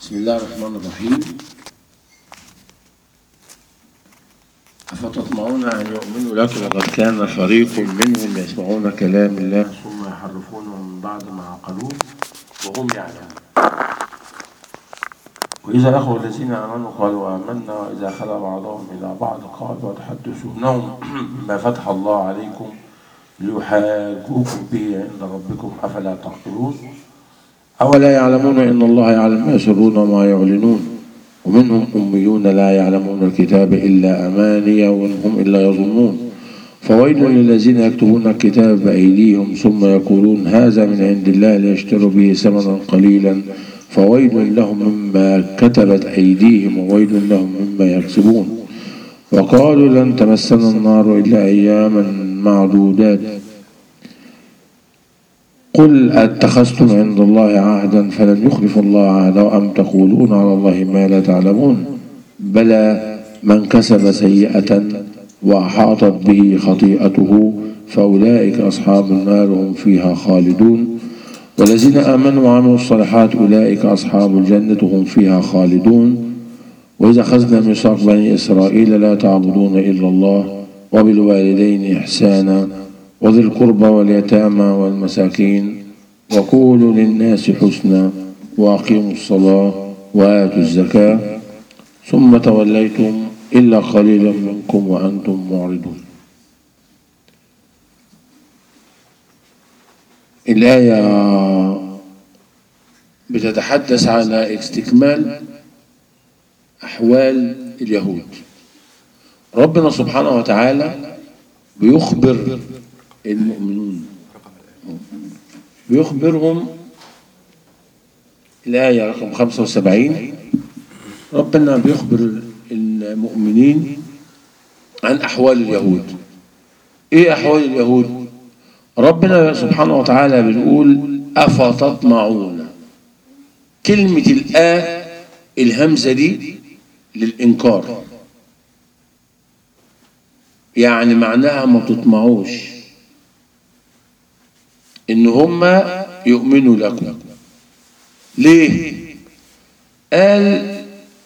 بسم الله الرحمن الرحيم أفتطمعون أن يؤمنوا لك وقد كان فريق منهم يسمعون كلام الله ثم يحرفونه من بعد ما عقلوه وهم يعلمون وإذا لقوا الذين آمنوا قالوا آمنا وإذا خلا بعضهم إلى بعض قالوا وتحدثونهم بما فتح الله عليكم ليحاجوكم به عند ربكم أفلا تعقلون أولا يعلمون أن الله يعلم ما يسرون وما يعلنون ومنهم أميون لا يعلمون الكتاب إلا أماني وإن هم إلا يظنون فويل للذين يكتبون الكتاب بأيديهم ثم يقولون هذا من عند الله ليشتروا به ثمنا قليلا فويل لهم مما كتبت أيديهم وويل لهم مما يكسبون وقالوا لن تمسنا النار إلا أياما معدودات قل أتخذتم عند الله عهدا فلن يخلف الله عهده أم تقولون على الله ما لا تعلمون بلى من كسب سيئة وأحاطت به خطيئته فأولئك أصحاب النار هم فيها خالدون والذين آمنوا وعملوا الصالحات أولئك أصحاب الجنة هم فيها خالدون وإذا أخذنا ميثاق بني إسرائيل لا تعبدون إلا الله وبالوالدين إحسانا وذي القربى واليتامى والمساكين وقولوا للناس حسنا وأقيموا الصلاة وآتوا الزكاة ثم توليتم إلا قليلا منكم وأنتم معرضون الآية بتتحدث على استكمال أحوال اليهود ربنا سبحانه وتعالى بيخبر المؤمنون بيخبرهم الآية رقم 75 ربنا بيخبر المؤمنين عن أحوال اليهود إيه أحوال اليهود ربنا سبحانه وتعالى بيقول أفتطمعون كلمة الآ الهمزة دي للإنكار يعني معناها ما تطمعوش ان هم يؤمنوا لكم ليه قال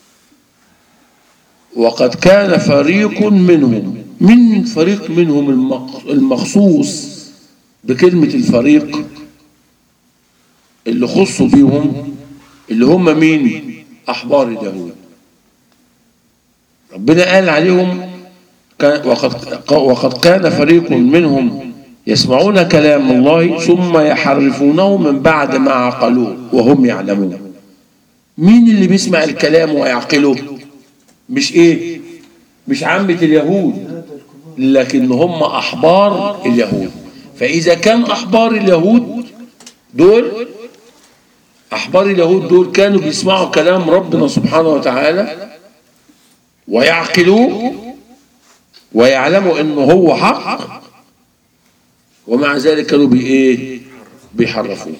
وقد كان فريق منهم من فريق منهم المخصوص بكلمة الفريق اللي خصوا بيهم اللي هم مين أحبار اليهود ربنا قال عليهم وقد وقد كان فريق منهم يسمعون كلام الله ثم يحرفونه من بعد ما عقلوه وهم يعلمون مين اللي بيسمع الكلام ويعقله مش ايه مش عامة اليهود لكن هم احبار اليهود فاذا كان احبار اليهود دول احبار اليهود دول كانوا بيسمعوا كلام ربنا سبحانه وتعالى ويعقلوه ويعلموا انه هو حق ومع ذلك كانوا بايه بيحرفوه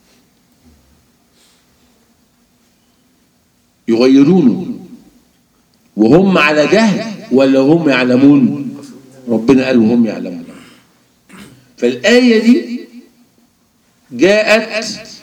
يغيرونه وهم على جهل ولا هم يعلمون ربنا قال وهم يعلمون فالآية دي جاءت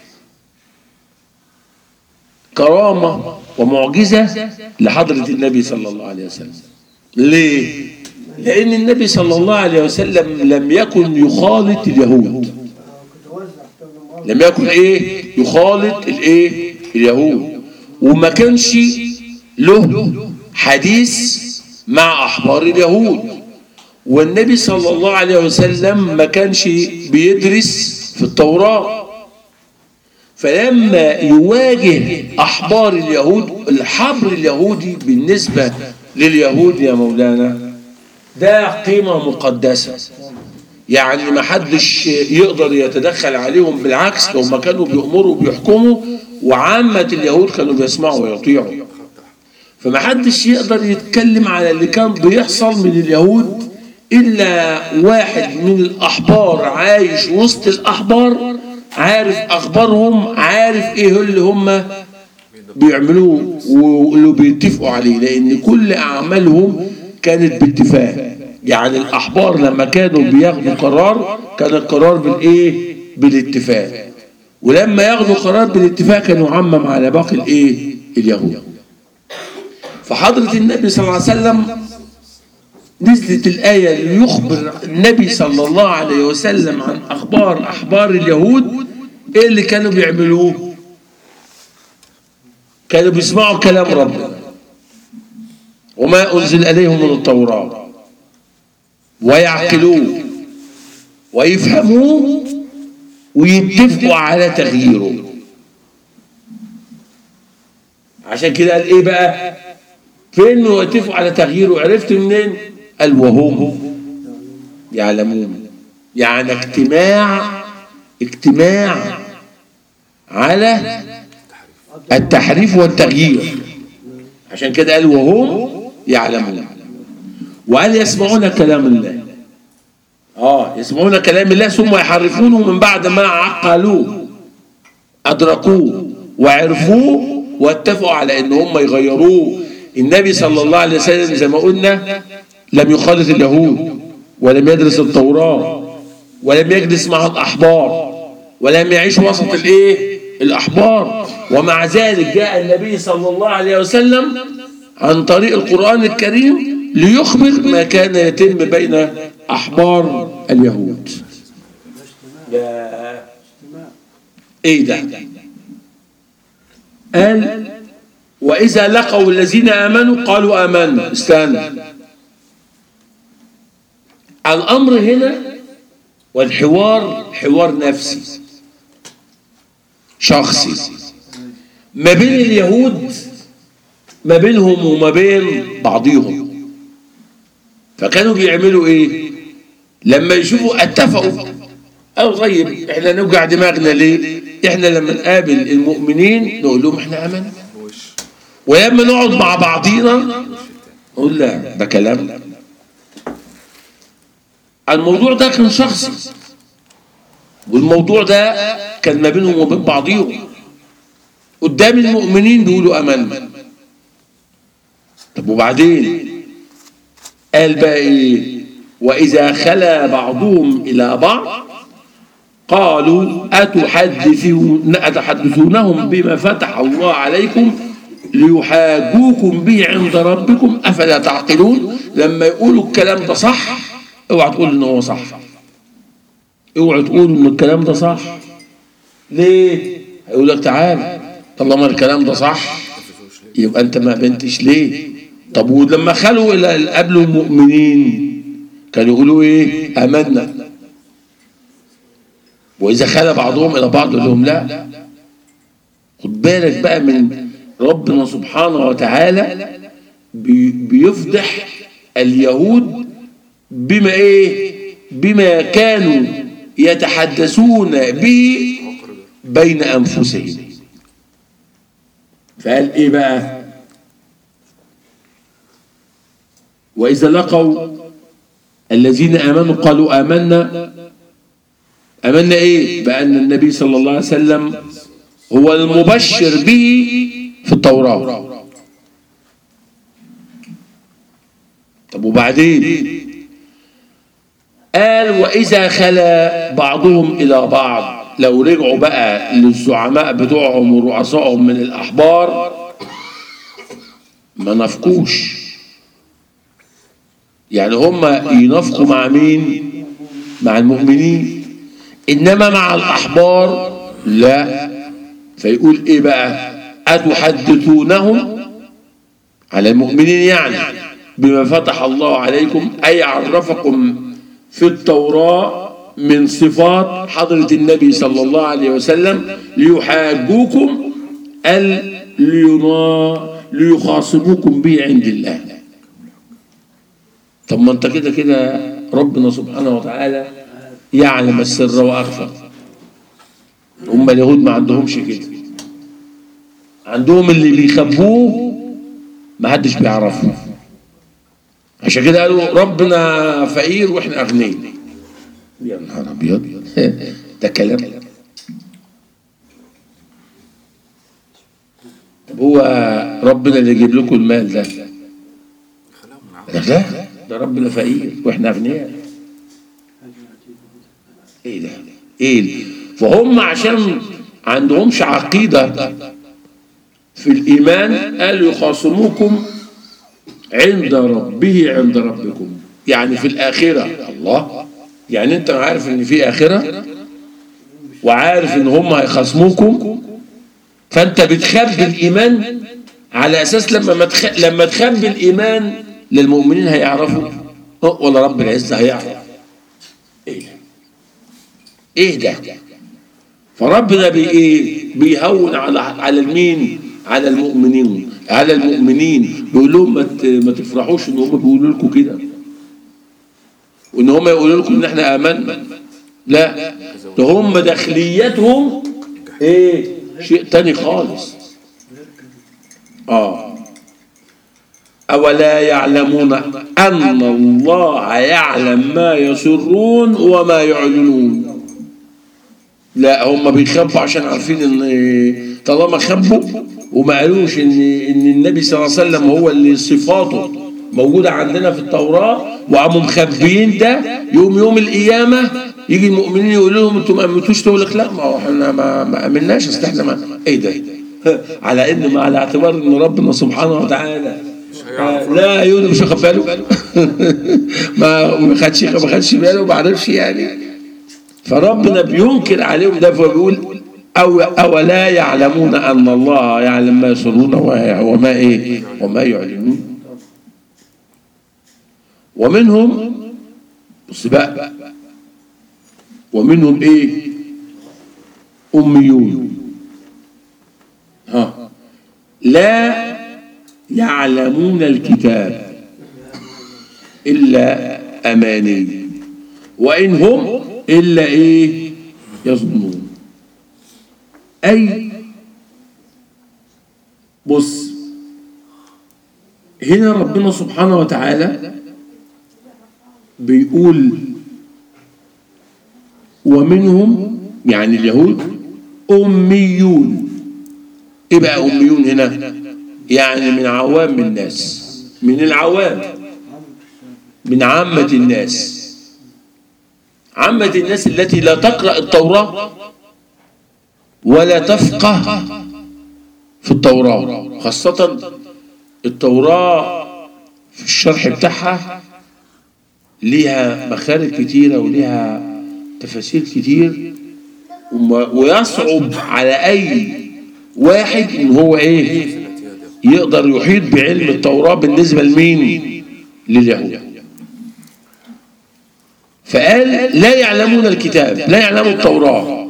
كرامة ومعجزة لحضرة النبي صلى الله عليه وسلم ليه؟ لأن النبي صلى الله عليه وسلم لم يكن يخالط اليهود لم يكن إيه؟ يخالط الإيه؟ اليهود وما كانش له حديث مع أحبار اليهود والنبي صلى الله عليه وسلم ما كانش بيدرس في التوراة فلما يواجه أحبار اليهود الحبر اليهودي بالنسبة لليهود يا مولانا ده قيمة مقدسة يعني ما حدش يقدر يتدخل عليهم بالعكس لو ما كانوا بيأمروا وبيحكموا وعامة اليهود كانوا بيسمعوا ويطيعوا فما حدش يقدر يتكلم على اللي كان بيحصل من اليهود إلا واحد من الأحبار عايش وسط الأحبار عارف أخبارهم عارف إيه اللي هم بيعملوه واللي بيتفقوا عليه لأن كل أعمالهم كانت باتفاق يعني الأحبار لما كانوا بياخدوا قرار كان القرار بالإيه بالاتفاق ولما ياخدوا قرار بالاتفاق كان يعمم على باقي الإيه اليهود فحضرة النبي صلى الله عليه وسلم نزلت الآية ليخبر النبي صلى الله عليه وسلم عن أخبار أحبار اليهود إيه اللي كانوا بيعملوه كانوا بيسمعوا كلام ربنا وما أنزل إليهم من التوراة ويعقلوه ويفهموه ويتفقوا على تغييره عشان كده قال ايه بقى فين يتفقوا على تغييره عرفت منين قال وهم يعلمون يعني اجتماع اجتماع على التحريف والتغيير عشان كده قال وهم يعلمون وقال يسمعون كلام الله اه يسمعون كلام الله ثم يحرفونه من بعد ما عقلوه ادركوه وعرفوه واتفقوا على ان هم يغيروه النبي صلى الله عليه وسلم زي ما قلنا لم يخالط اليهود ولم يدرس التوراة ولم يجلس مع الأحبار ولم يعيش وسط الايه الأحبار ومع ذلك جاء النبي صلى الله عليه وسلم عن طريق القرآن الكريم ليخبر ما كان يتم بين أحبار اليهود يا ايه ده قال وإذا لقوا الذين آمنوا قالوا آمنا استنى الأمر هنا والحوار حوار نفسي شخصي ما بين اليهود ما بينهم وما بين بعضهم فكانوا بيعملوا ايه لما يشوفوا اتفقوا او طيب احنا نوجع دماغنا ليه احنا لما نقابل المؤمنين نقول لهم احنا امنا ولما نقعد مع بعضينا نقول لا ده كلام الموضوع ده كان شخصي والموضوع ده كان ما بينهم وبين بعضيهم قدام المؤمنين بيقولوا امنا طب وبعدين قال بقى ايه واذا خلا بعضهم الى بعض قالوا أتحدثون أتحدثونهم بما فتح الله عليكم ليحاجوكم به عند ربكم أفلا تعقلون لما يقولوا الكلام ده صح اوعى تقول ان هو صح اوعى تقول ان الكلام ده صح ليه هيقول لك تعال طالما الكلام ده صح يبقى انت ما بنتش ليه طب ولما خلوا الى قبلوا المؤمنين كانوا يقولوا ايه امنا واذا خلى بعضهم الى بعض يقول لهم لا خد بالك بقى من ربنا سبحانه وتعالى بي بيفضح اليهود بما ايه بما كانوا يتحدثون به بين انفسهم فقال ايه بقى واذا لقوا الذين امنوا قالوا امنا امنا ايه بان النبي صلى الله عليه وسلم هو المبشر به في التوراه طب وبعدين قال واذا خلا بعضهم الى بعض لو رجعوا بقى للزعماء بتوعهم ورؤسائهم من الاحبار ما نفقوش يعني هم ينافقوا مع مين مع المؤمنين انما مع الاحبار لا فيقول ايه بقى اتحدثونهم على المؤمنين يعني بما فتح الله عليكم اي عرفكم في التوراه من صفات حضرة النبي صلى الله عليه وسلم ليحاجوكم ال لينا ليخاصموكم به عند الله طب ما انت كده كده ربنا سبحانه وتعالى يعلم السر واخفى هم اليهود ما عندهمش كده عندهم اللي بيخبوه ما حدش بيعرفه عشان كده قالوا ربنا فقير واحنا اغنياء يا نهار ابيض ده كلام طب هو ربنا اللي يجيب لكم المال ده لا ده ربنا فقير واحنا اغنياء ايه ده ايه ده؟ فهم عشان عندهمش عقيده في في الإيمان قال يخاصموكم عند ربه عند ربكم يعني في الآخرة الله يعني أنت عارف إن في آخرة وعارف إن هم هيخاصموكم فأنت بتخبي الإيمان على أساس لما ما تخ... لما تخبي الإيمان للمؤمنين هيعرفوا أه، ولا رب العزة هيعرف إيه ده؟ إيه ده؟ فربنا بي إيه؟ بيهون على على المين؟ على المؤمنين على المؤمنين بيقول لهم ما ت- ما تفرحوش ان هم بيقولوا لكم كده وان هم يقولوا لكم ان احنا امنا لا ده هم داخليتهم ايه شيء تاني خالص اه أولا يعلمون أن الله يعلم ما يسرون وما يعلنون لا هم بيخبوا عشان عارفين ان طالما خبوا وما قالوش ان ان النبي صلى الله عليه وسلم هو اللي صفاته موجوده عندنا في التوراه وقاموا مخبيين ده يوم يوم القيامه يجي المؤمنين يقولوا لهم انتوا ما امنتوش تقول لك لا ما هو احنا ما, ما امناش اصل احنا ما ايه ده على ان ما على اعتبار ان ربنا سبحانه وتعالى آه، لا يقول مش واخد باله ما ما خدش ما خدش باله ما عرفش يعني فربنا بينكر عليهم ده فبيقول أو أولا يعلمون أن الله يعلم ما يسرون وما وما إيه وما يعلنون ومنهم بص بقى ومنهم إيه أميون ها لا يعلمون الكتاب إلا أماني وإن هم إلا إيه يظنون أي بص هنا ربنا سبحانه وتعالى بيقول ومنهم يعني اليهود أميون إيه بقى أميون هنا يعني من عوام الناس من العوام من عامة الناس عامة الناس التي لا تقرأ التوراة ولا تفقه في التوراة خاصة التوراة في الشرح بتاعها ليها مخارج كتيرة وليها تفاسير كتير وما- ويصعب على أي واحد إن هو إيه يقدر يحيط بعلم التوراة بالنسبة لمين لليهود فقال لا يعلمون الكتاب لا يعلمون التوراة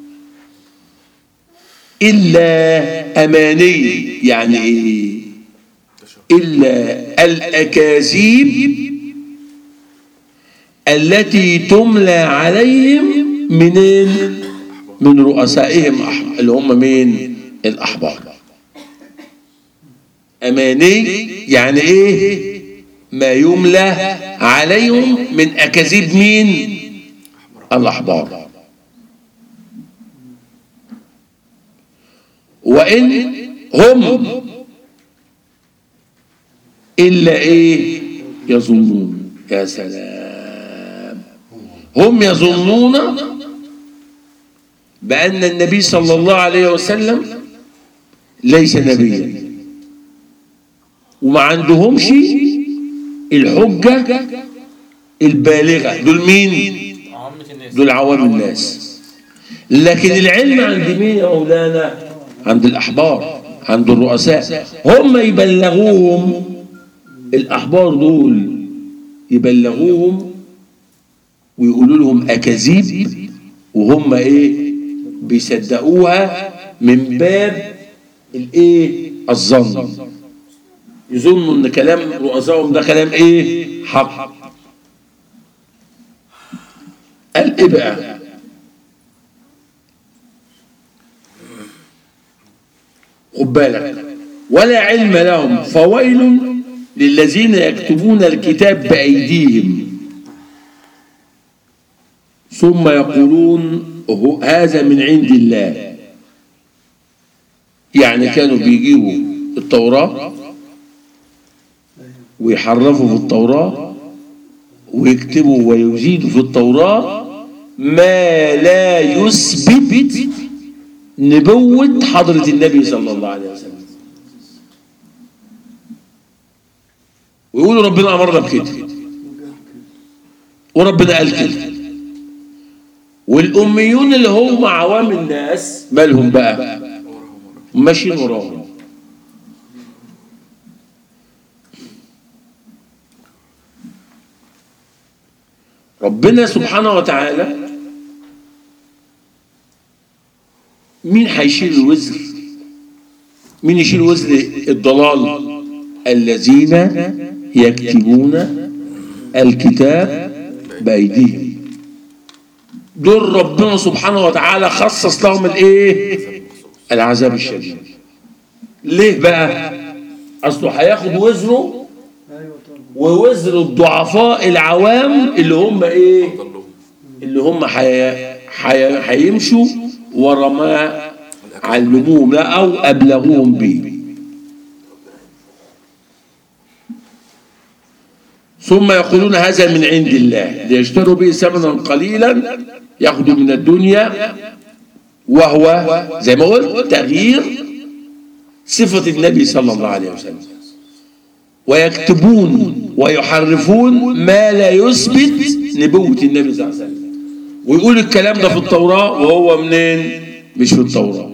إلا أماني يعني إيه إلا الأكاذيب التي تملى عليهم منين من رؤسائهم أح- اللي هم مين الأحبار أماني يعني إيه ما يملى عليهم من أكاذيب مين الأحبار وإن هم إلا إيه يظنون يا سلام هم يظنون بأن النبي صلى الله عليه وسلم ليس نبيا وما عندهمش الحجة البالغة دول مين عامة الناس دول عوام الناس لكن العلم عند مين يا مولانا عند الأحبار عند الرؤساء هم يبلغوهم الأحبار دول يبلغوهم ويقولوا لهم أكاذيب وهم إيه بيصدقوها من باب الإيه الظن يظنوا ان كلام رؤسائهم ده كلام ايه حق قال ايه بقى خد بالك ولا علم لهم فويل للذين يكتبون الكتاب بأيديهم ثم يقولون هو- هذا من عند الله يعني كانوا بيجيبوا التوراة ويحرفوا في التوراة ويكتبوا ويزيدوا في التوراة ما لا يثبت نبوة حضرة النبي صلى الله عليه وسلم ويقولوا ربنا امرنا بكده وربنا قال كده والاميون اللي هم عوام الناس مالهم بقى ماشيين وراهم ربنا سبحانه وتعالى مين هيشيل الوزر مين يشيل وزر الضلال الذين يكتبون الكتاب بأيديهم دول ربنا سبحانه وتعالى خصص لهم الايه العذاب الشديد ليه بقى اصله هياخد وزره ايوه طبعا ووزر الضعفاء العوام اللي هم ايه ضلهم اللي هم حي... حي... هيمشوا ورا ما علموهم لا او ابلغوهم به ثم يقولون هذا من عند الله ليشتروا به ثمنا قليلا ياخذوا من الدنيا وهو زي ما قلت تغيير صفة النبي صلى الله عليه وسلم ويكتبون ويحرفون ما لا يثبت نبوة النبي صلى الله عليه وسلم ويقول الكلام ده في التوراة وهو منين مش في التوراة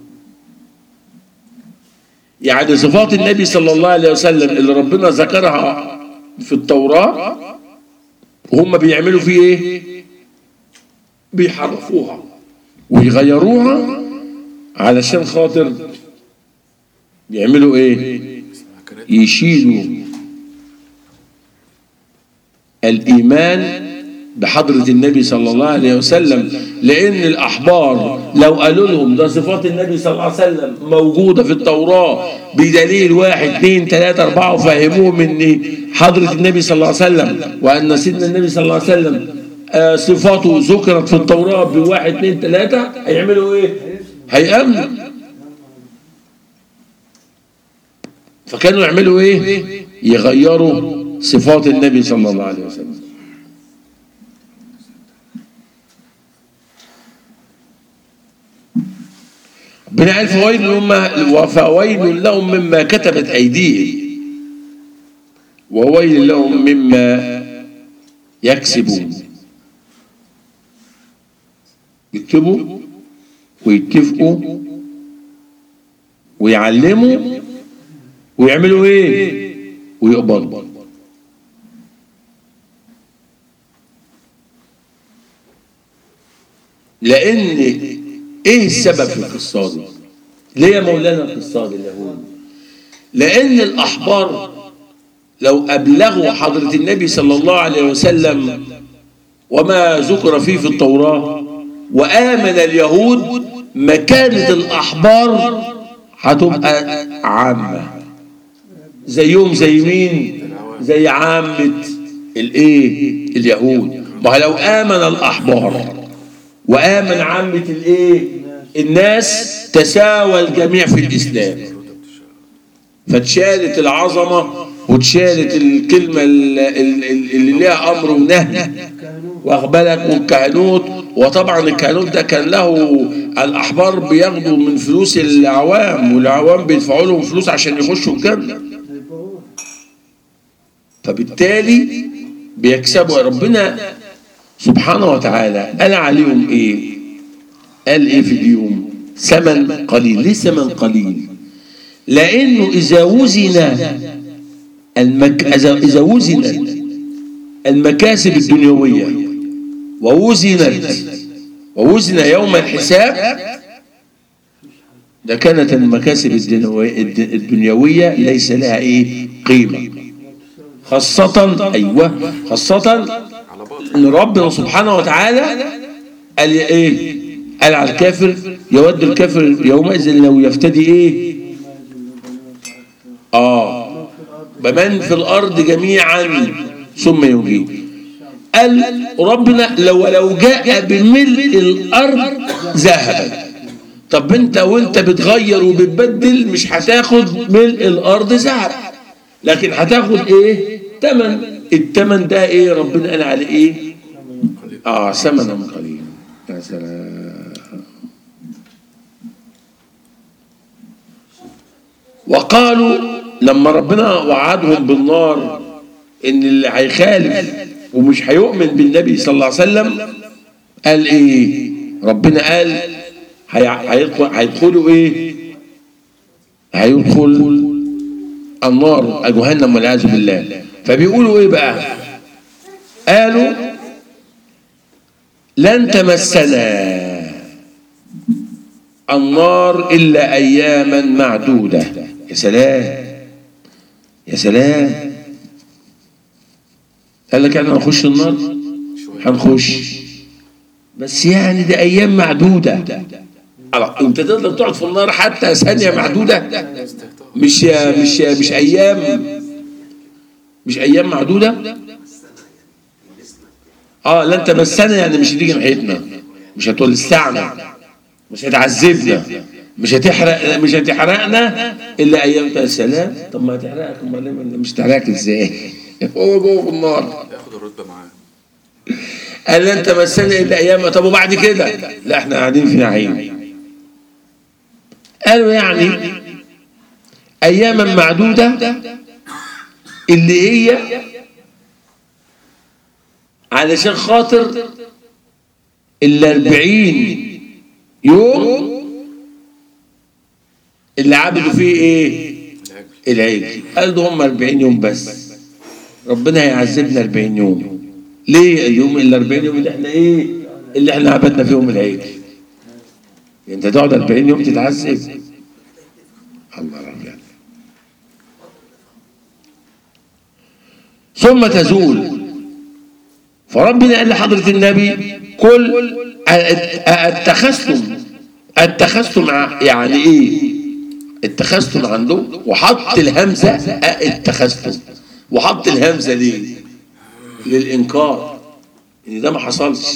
يعني صفات النبي صلى الله عليه وسلم اللي ربنا ذكرها في التوراة وهم بيعملوا فيه ايه بيحرفوها ويغيروها علشان خاطر يعملوا ايه يشيلوا الإيمان بحضرة النبي صلى الله عليه وسلم لأن الأحبار لو قالوا لهم ده صفات النبي صلى الله عليه وسلم موجودة في التوراة بدليل واحد اثنين ثلاثة أربعة وفهموهم إن حضرة النبي صلى الله عليه وسلم وأن سيدنا النبي صلى الله عليه وسلم آه، صفاته ذكرت في التوراة بواحد اثنين ثلاثة هيعملوا إيه؟ هيأمنوا فكانوا يعملوا ايه يغيروا صفات النبي صلى الله عليه وسلم ربنا قال فويل مما وفويل لهم مما كتبت ايديهم وويل لهم مما يكسبون يكتبوا ويتفقوا ويعلموا ويعملوا ايه ويقبضوا لان ايه السبب في القصه دي ليه يا مولانا القصه دي اليهود لان الاحبار لو ابلغوا حضره النبي صلى الله عليه وسلم وما ذكر فيه في التوراه وامن اليهود مكانه الاحبار هتبقى عامه زيهم زي مين زي عامة الايه اليهود ما هو لو آمن الأحبار وآمن عامة الايه الناس تساوى الجميع في الإسلام فاتشالت العظمة واتشالت الكلمة ال- ال- ال- اللي ليها أمر ونهي واخد بالك والكهنوت وطبعا الكهنوت ده كان له الأحبار بياخدوا من فلوس العوام والعوام بيدفعوا لهم فلوس عشان يخشوا الجنة فبالتالي بيكسبوا ربنا سبحانه وتعالى قال عليهم ايه قال ايه في اليوم ثمن قليل ليه ثمن قليل لانه اذا وزن المك... اذا إذا وزن المكاسب الدنيويه ووزنت ووزن يوم الحساب لكانت المكاسب الدنيوية, الدنيوية ليس لها ايه قيمه خاصة أيوة خاصة على باطل إن ربنا سبحانه وتعالى قال إيه؟ قال على الكافر يود الكافر يومئذ لو يفتدي إيه؟ آه بمن في الأرض جميعا ثم يجيب قال ربنا لو لو جاء بملء الأرض ذهبا طب انت وانت بتغير وبتبدل مش هتاخد ملء الارض ذهب لكن هتاخد ايه تمن التمن ده ايه ربنا قال عليه ايه اه ثمنا قليلا يا سلام وقالوا لما ربنا وعدهم بالنار ان اللي هيخالف ومش هيؤمن بالنبي صلى الله عليه وسلم قال ايه ربنا قال هي- هيدخل هيدخلوا ايه هيدخل النار جهنم والعياذ بالله فبيقولوا ايه بقى قالوا لن تمسنا النار الا اياما معدوده يا سلام يا سلام قال لك احنا هنخش النار هنخش بس يعني دي ايام معدوده الله، انت تقدر تقعد في النار حتى ثانيه معدوده مش مش مش ايام مش ايام معدوده اه لن تمسنا يعني مش هتيجي ناحيتنا مش هتولسعنا مش هتعذبنا مش هتحرق مش هتحرقنا الا ايام يا سلام طب ما هتحرقك امال ليه- مش هتحرقك ازاي هو جوه في النار ياخد الرتبه معاه قال لن تمسنا الا ايام طب وبعد كده لا احنا قاعدين في نعيم قالوا يعني اياما معدوده اللي هي علشان خاطر الأربعين يوم اللي عبدوا فيه ايه العجل العجل قال ده هم 40 يوم بس ربنا هيعذبنا 40 يوم ليه اليوم ال 40 يوم اللي احنا ايه اللي احنا عبدنا فيهم العجل انت تقعد 40 يوم تتعذب الله رب ثم تزول فربنا قال لحضرة النبي كل اتخذتم اتخذتم ع- يعني ايه اتخذتم عنده وحط الهمزة اتخذتم وحط الهمزة ليه للإنكار إن ده ما حصلش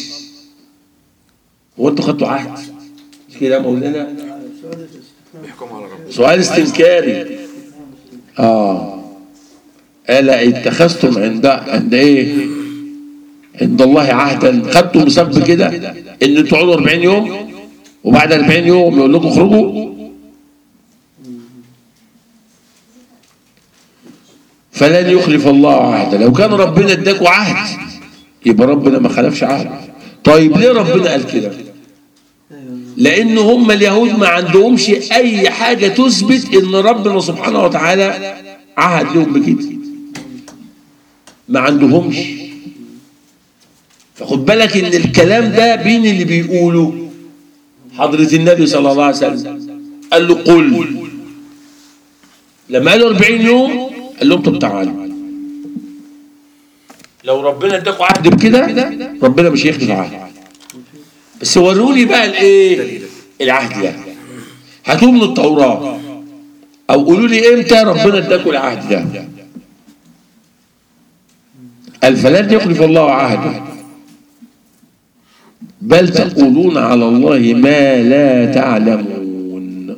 هو أنتوا خدتوا عهد مش كده يا مولانا بيحكموا على ربنا سؤال استنكاري اه ألا اتخذتم عند عند ايه عند الله عهدا خدتوا مسبب كده ان تقعدوا 40 يوم وبعد 40 يوم يقول لكم اخرجوا فلن يخلف الله عهدا لو كان ربنا اداكوا عهد يبقى ربنا ما خلفش عهد طيب ليه ربنا قال كده لان هم اليهود ما عندهمش اي حاجه تثبت ان ربنا سبحانه وتعالى عهد لهم بكده ما عندهمش فخد بالك ان الكلام ده بين اللي بيقولوا حضرة النبي صلى الله عليه وسلم قال له قل لما قالوا 40 يوم قال لهم طب تعالوا لو ربنا اداكوا عهد بكده ربنا مش هيخلف عهد بس وروني بقى الايه العهد ده هاتوه من التوراة او قولوا لي امتى ربنا اداكوا العهد ده قال فلن يخلف الله عهده بل تقولون على الله ما لا تعلمون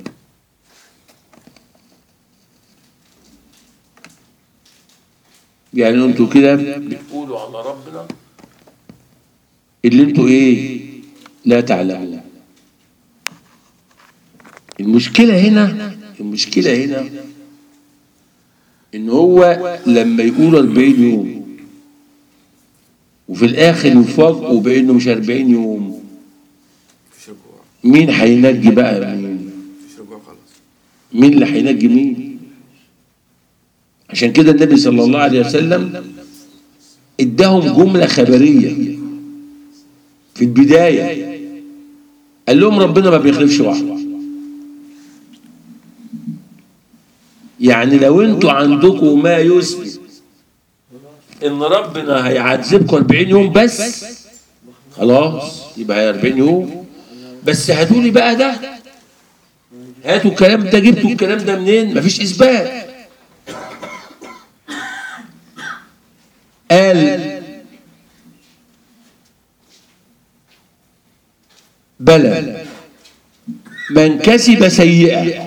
يعني انتوا كده بتقولوا على ربنا اللي انتوا ايه لا تعلمون المشكلة هنا المشكلة هنا ان هو لما يقول 40 يوم وفي الاخر يفاجئوا بانه مش 40 يوم مفيش رجوع مين هينجي بقى مين مفيش رجوع خلاص مين اللي هينجي مين عشان كده النبي صلى الله عليه وسلم اداهم جملة خبرية في البداية قال لهم ربنا ما بيخلفش وعده يعني لو انتوا عندكم ما يثبت ان ربنا هيعذبكم 40 يوم بس خلاص يبقى هي 40 يوم بس هاتوا لي بقى ده هاتوا الكلام ده جبتوا الكلام ده منين مفيش اثبات قال بلى من كسب سيئة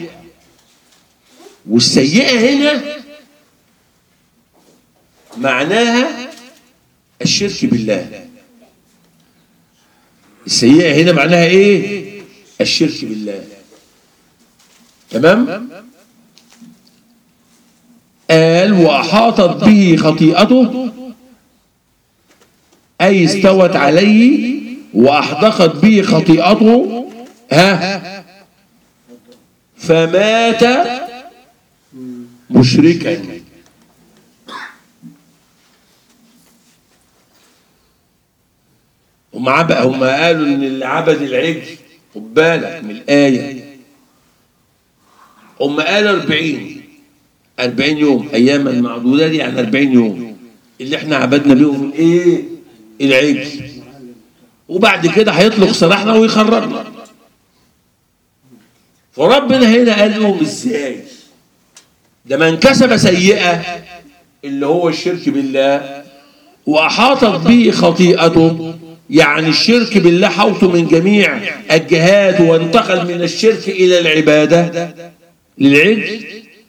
والسيئة هنا معناها الشرك بالله السيئة هنا معناها ايه الشرك بالله تمام قال وأحاطت به خطيئته أي استوت عليه وأحدقت به خطيئته ها فمات مشركا هم عب- هم قالوا ان اللي عبد العجل خد بالك من الايه هم قالوا 40 40 يوم اياما معدوده دي يعني 40 يوم اللي احنا عبدنا بيهم الايه العجل وبعد كده هيطلق سراحنا ويخرجنا فربنا هنا قال لهم ازاي ده من كسب سيئه اللي هو الشرك بالله واحاطت به خطيئته يعني الشرك بالله حوطه من جميع الجهات وانتقل من الشرك الى العباده للعجل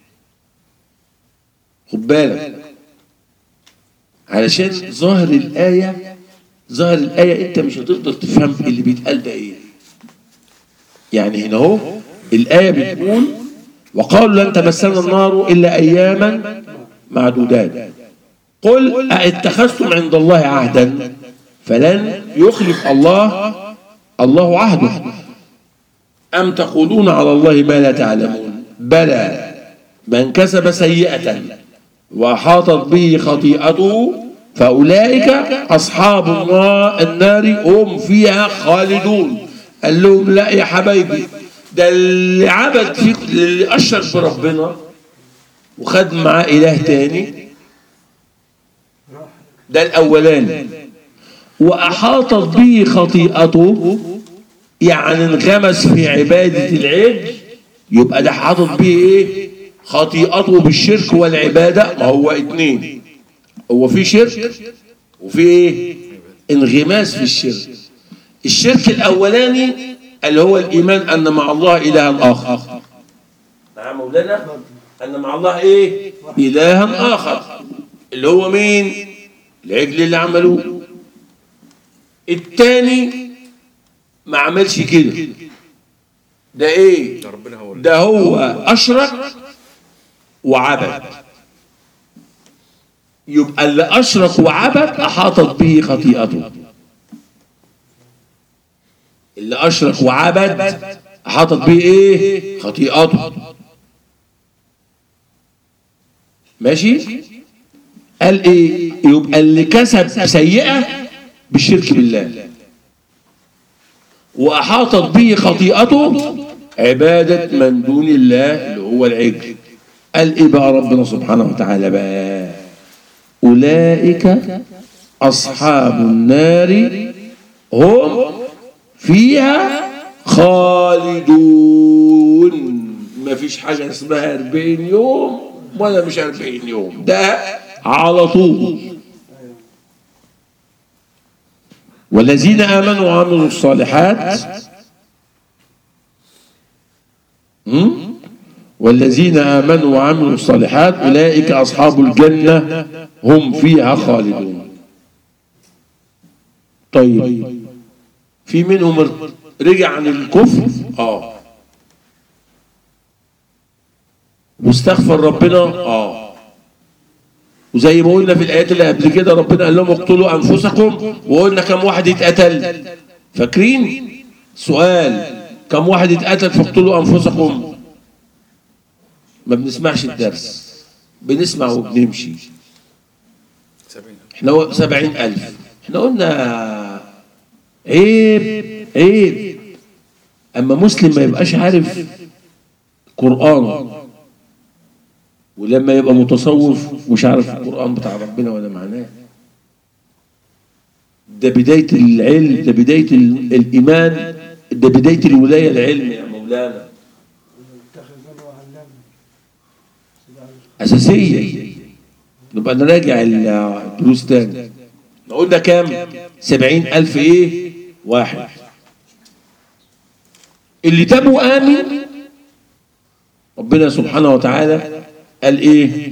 خد بالك علشان ظاهر الايه ظاهر الايه انت مش هتقدر تفهم اللي بيتقال ده ايه يعني هنا اهو الايه بتقول وقالوا لن تمسنا النار الا اياما معدودات قل أاتخذتم عند الله عهدا فلن يخلف الله الله عهده أم تقولون على الله ما لا تعلمون بلى من كسب سيئة وأحاطت به خطيئته فأولئك أصحاب النا- النار هم فيها خالدون قال لهم لا يا حبايبي ده اللي عبد فيك اللي أشرك بربنا وخد معاه إله تاني ده الأولاني وأحاطت به خطيئته يعني انغمس في عبادة العجل يبقى ده حاطط به ايه خطيئته بالشرك والعبادة ما هو اتنين هو في شرك وفي ايه انغماس في الشرك الشرك الأولاني اللي هو الإيمان أن مع الله إلها آخر نعم مولانا أن مع الله إيه إلها آخر اللي هو مين العجل اللي عملوه التاني ما عملش كده ده ايه ده ربنا هو اللي ده هو اشرك وعبد يبقى اللي اشرك وعبد احاطت به خطيئته اللي اشرك وعبد احاطت به ايه خطيئته ماشي قال ايه يبقى اللي كسب سيئه بالشرك بالله واحاطت به خطيئته عباده من دون الله اللي هو العجل قال ايه بقى ربنا سبحانه وتعالى بقى اولئك اصحاب النار هم فيها خالدون ما فيش حاجه اسمها 40 يوم ولا مش 40 يوم ده على طول والذين آمنوا وعملوا الصالحات هم؟ والذين آمنوا وعملوا الصالحات أولئك أصحاب الجنة هم فيها خالدون طيب في منهم رجع عن الكفر اه واستغفر ربنا اه وزي ما قلنا في الايات اللي قبل كده ربنا قال لهم اقتلوا انفسكم وقلنا كم واحد اتقتل فاكرين سؤال كم واحد اتقتل فاقتلوا انفسكم ما بنسمعش الدرس بنسمع وبنمشي سبعين احنا سبعين ألف احنا قلنا عيب عيب أما مسلم ما يبقاش عارف قرآن ولما يبقى متصوف مش عارف القرآن بتاع ربنا ولا معناه ده بداية العلم ده بداية ال- الإيمان ده بداية الولاية العلم يا مولانا اتخذنا وعلمنا أساسية نبقى نراجع الدروس تاني نقول ده كام سبعين ألف إيه واحد اللي تاب وآمن ربنا سبحانه وتعالى قال إيه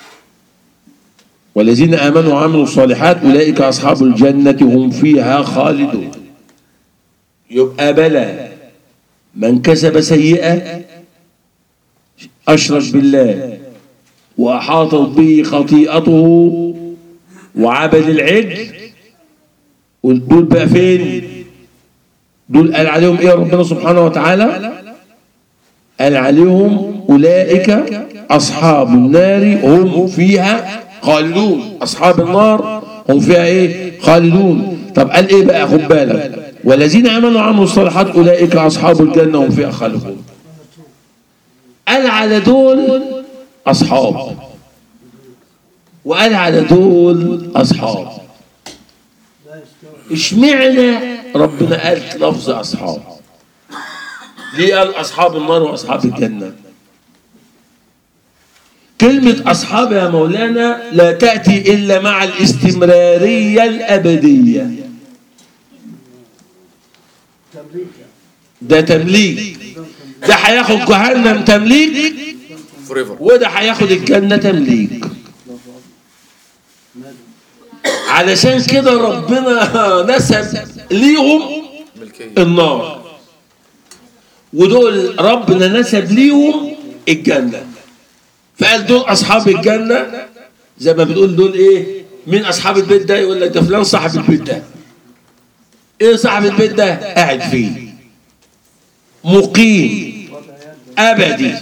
والذين آمنوا وعملوا الصالحات أولئك أصحاب الجنة هم فيها خالدون يبقى بلى من كسب سيئة أشرك بالله وأحاطت به خطيئته وعبد العجل ودول بقى فين دول قال عليهم ايه ربنا سبحانه وتعالى قال عليهم أولئك أصحاب النار هم فيها خالدون أصحاب النار هم فيها إيه خالدون طب قال إيه بقى خد بالك والذين آمنوا وعملوا الصالحات أولئك أصحاب الجنة هم فيها خالدون قال على دول أصحاب وقال على دول أصحاب لا يستوي اشمعنى ربنا قال لفظ أصحاب ليه قال أصحاب النار وأصحاب الجنة كلمة أصحاب يا مولانا لا تأتي إلا مع الاستمرارية الأبدية تمليك ده تمليك ده هياخد جهنم تمليك فوريفر وده هياخد الجنة تمليك علشان كده ربنا نسب ليهم ملكية النار ودول ربنا نسب ليهم الجنة فقال دول أصحاب الجنة زي ما بتقول دول إيه مين أصحاب البيت ده يقول لك ده فلان صاحب البيت ده إيه صاحب البيت ده قاعد فيه مقيم أبدي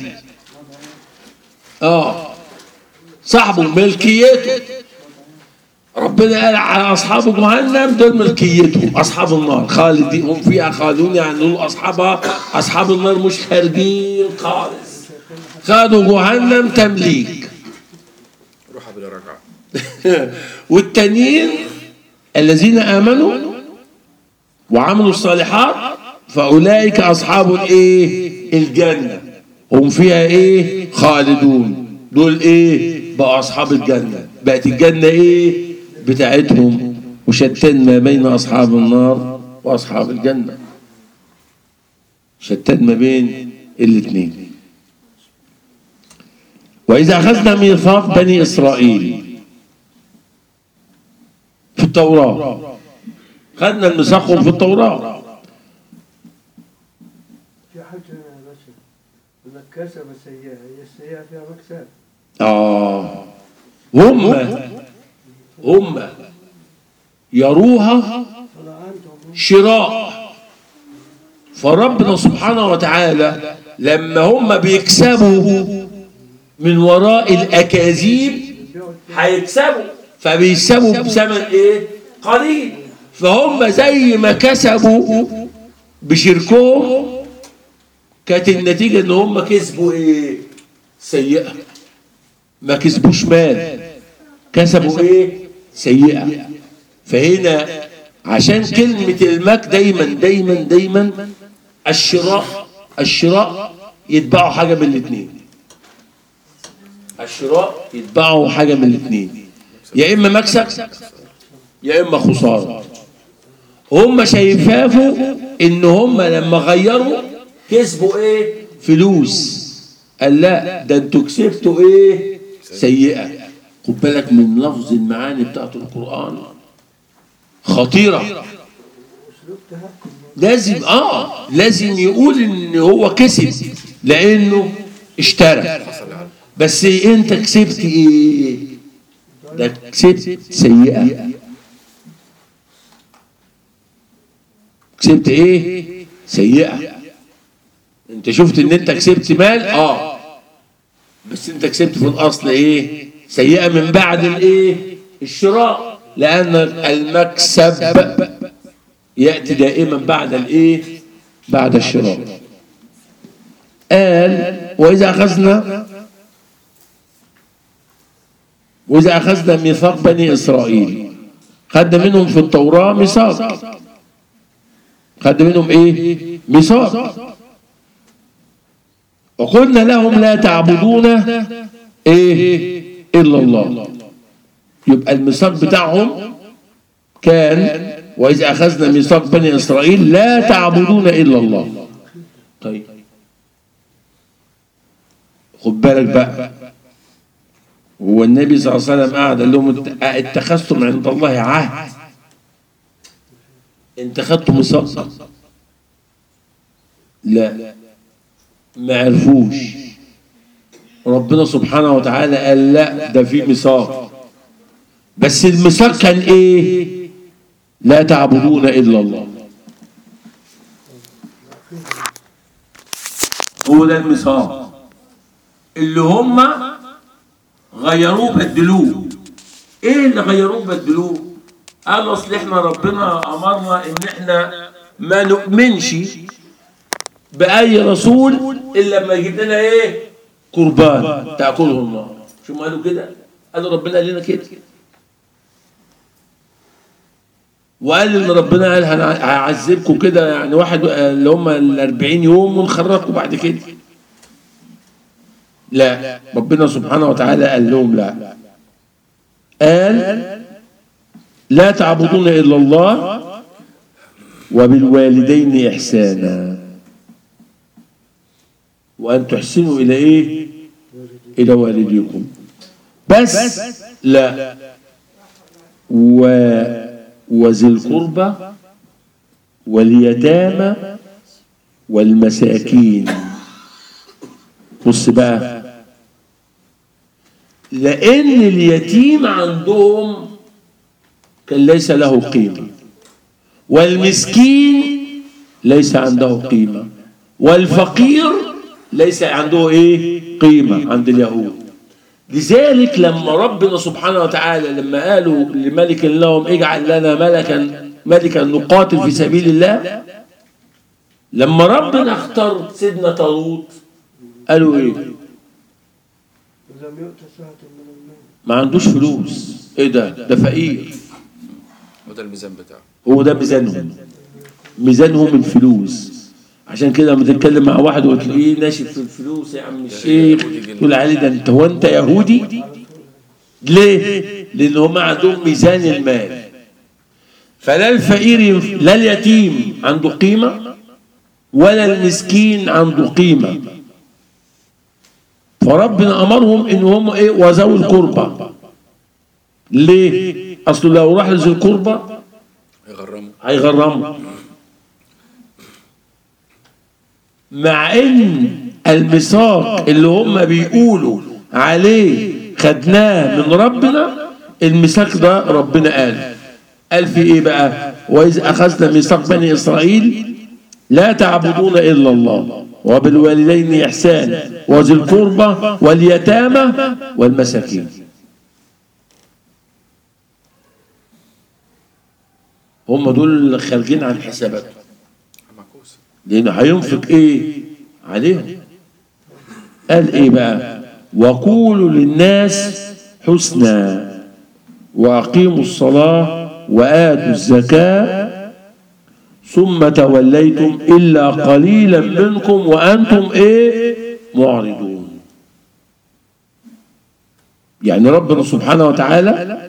آه صاحبه ملكيته ربنا قال على اصحاب جهنم دول ملكيتهم اصحاب النار خالدين هم فيها خالدون يعني دول اصحابها اصحاب النار مش خارجين خالص خدوا جهنم تمليك روحها بلا رجعة والتانيين الذين امنوا وعملوا الصالحات فاولئك اصحاب الايه الجنه هم فيها ايه خالدون دول ايه بقوا اصحاب الجنه بقت الجنه ايه بتاعتهم وشتان ما بين اصحاب النار واصحاب الجنه شتان ما بين الاثنين واذا اخذنا ميثاق بني اسرائيل في التوراه خدنا الميثاقهم في التوراه في حاجة يا باشا يقول لك كسب السيئة هي السيئة فيها مكسب آه هم هم يروها فلا أنتم شراء فربنا سبحانه وتعالى لما هم بيكسبوا من وراء الأكاذيب بيبيعوا هيكسبوا فبيكسبوا بثمن ايه قليل فهم زي ما كسبوا بشركهم كانت النتيجة ان هم كسبوا ايه سيئة ما كسبوش مال كسبوا ايه سيئة فهنا عشان كلمة المك دايما دايما دايما الشراء الشراء يتبعوا حاجة من الاثنين الشراء يتبعوا حاجة من الاثنين يا إما مكسب يا إما خسارة هم شايفافوا إن هم لما غيروا كسبوا إيه فلوس قال لا ده انتوا كسبتوا إيه سيئة خد بالك من لفظ المعاني بتاعت القرآن خطيرة أسلوب تهكم لازم اه لازم يقول ان هو كسب لانه اشترى بس انت كسبت ايه ده كسبت سيئة كسبت ايه سيئة انت شفت ان انت كسبت مال اه بس انت كسبت في الاصل ايه سيئة من بعد الايه الشراء لان المكسب يأتي دائما بعد الايه بعد الشراء قال وإذا أخذنا وإذا أخذنا ميثاق بني إسرائيل خدنا منهم في التوراة ميثاق خدنا منهم إيه ميثاق وقلنا لهم لا تعبدون إيه إلا الله يبقى الميثاق بتاعهم كان وإذا أخذنا ميثاق بني إسرائيل لا تعبدون إلا الله طيب خد بالك بقى هو النبي صلى الله عليه وسلم قعد قال لهم ات- اتخذتم عند الله عهد انت خدتم ميثاق لا ما عرفوش ربنا سبحانه وتعالى قال لا ده في ميثاق بس الميثاق كان ايه لا تعبدون الا الله هو ده الميثاق اللي هم غيروه بدلوه ايه اللي غيروه بدلوه قالوا اصل احنا ربنا امرنا ان احنا ما نؤمنش باي رسول الا لما يجيب لنا ايه قربان تاكله النار شو ما قالوا كده قالوا ربنا قال لنا كده وقال ان ربنا قال هن- هعذبكم كده يعني واحد اللي هم ال 40 يوم ونخرجكم بعد كده لا ربنا سبحانه وتعالى قال لهم لا قال لا تعبدون الا الله وبالوالدين احسانا وان تحسنوا الى ايه الى والديكم بس لا و وذي القربى واليتامى والمساكين بص بقى لأن اليتيم عندهم كان ليس له قيمة والمسكين ليس عنده قيمة والفقير ليس عنده ايه قيمة عند اليهود لذلك لما ربنا سبحانه وتعالى لما قالوا لملك لهم اجعل لنا ملكا ملكا نقاتل في سبيل الله لما ربنا اختار سيدنا طالوت قالوا ايه ولم يؤت ساعة من المال ما عندوش فلوس ايه ده ده فقير وده الميزان بتاعه هو ده ميزانهم ميزانهم الفلوس عشان كده لما تتكلم مع واحد وتلاقيه ناشف في الفلوس يا عم الشيخ تقول عليه ده انت هو انت يهودي ليه لان هم عندهم ميزان المال فلا الفقير ينف- لا اليتيم عنده قيمه ولا المسكين عنده قيمه فربنا امرهم ان هم ايه وذوي القربى ليه اصل لو راح لذي القربى يغرمه هيغرموا مع ان الميثاق اللي هم بيقولوا عليه خدناه من ربنا الميثاق ده ربنا قال قال في ايه بقى واذ اخذنا ميثاق بني اسرائيل لا تعبدون الا الله وبالوالدين احسانا وذي القربى واليتامى والمساكين هم دول اللي خارجين عن حساباتهم معكوس لأنه هينفق إيه عليهم قال إيه بقى وقولوا للناس حسنا وأقيموا الصلاة وآتوا الزكاة ثم توليتم إلا قليلا منكم وأنتم إيه معرضون يعني ربنا سبحانه وتعالى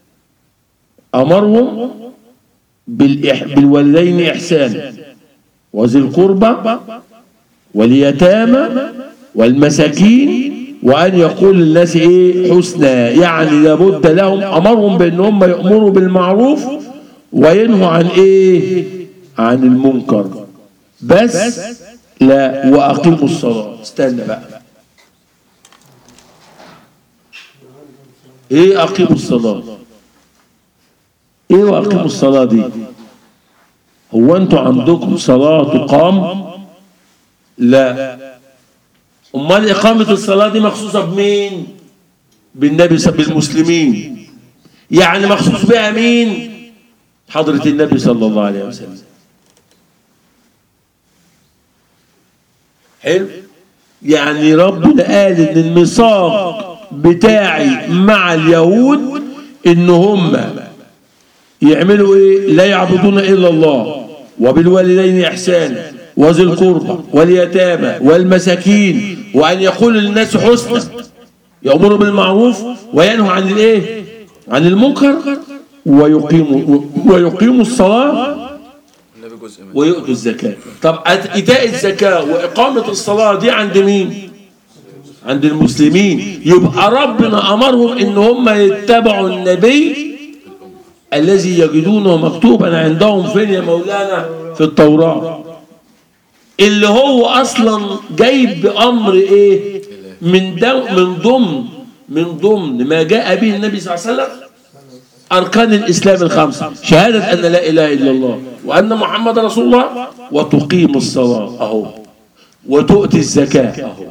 أمرهم بالإح... بالوالدين إحسانا وذي القربى واليتامى والمساكين وأن يقول للناس إيه حسنا يعني لابد لهم أمرهم بأن هم يأمروا بالمعروف وينهوا عن إيه عن المنكر بس لا وأقيموا الصلاة استنى بقى إيه أقيموا الصلاة إيه وأقيموا الصلاة دي هو أنتوا عندكم صلاة تقام لا امال اقامه الصلاه دي مخصوصه بمين بالنبي ص- بالمسلمين يعني مخصوص بها مين حضره النبي صلى الله عليه وسلم حلو يعني ربنا قال ان الميثاق بتاعي مع اليهود ان هم يعملوا ايه لا يعبدون الا الله وبالوالدين احسانا وذي القربى واليتامى والمساكين وان يقول للناس حسنا يامروا بالمعروف وينهوا عن الايه عن المنكر ويقيموا ويقيموا الصلاه النبي جزء منه ويؤتوا الزكاه طب ايتاء الزكاه واقامه الصلاه دي عند مين عند المسلمين يبقى ربنا امرهم ان هم يتبعوا النبي الذي يجدونه مكتوبا عندهم فين يا مولانا في التوراة اللي هو اصلا جايب بامر ايه إله من دو من ضمن من ضمن ما جاء به النبي صلى الله عليه وسلم أركان الإسلام الخمسة شهادة أن لا إله إلا الله وأن محمد رسول الله وتقيم الصلاة أهو وتؤتي الزكاة أهو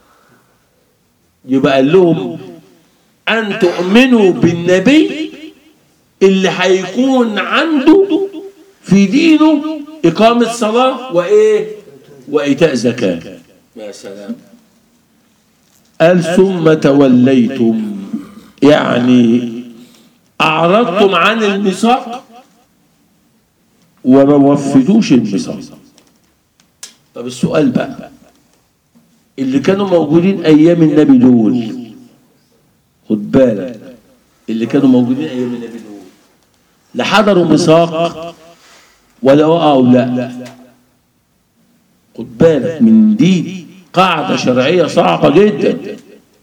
يبقى قال لهم أن تؤمنوا بالنبي اللي هيكون عنده في دينه إقامة صلاة وإيه وإيتاء زكاة يا سلام قال ثم توليتم يعني أعرضتم عن الميثاق وما وفدوش الميثاق طب السؤال بقى اللي كانوا موجودين أيام النبي دول خد بالك اللي كانوا موجودين أيام النبي دول لا حضروا ميثاق ولا وقعوا لا خد بالك من دي قاعدة شرعية صعبة جدا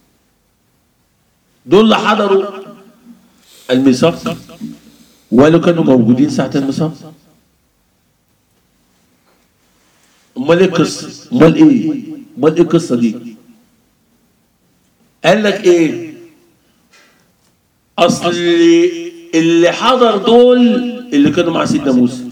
دول لا حضروا الميثاق ولا كانوا موجودين ساعة الميثاق امال ايه القصة امال ايه امال ايه القصة دي قال لك ايه اصل اللي حضر دول اللي كانوا مع سيدنا موسى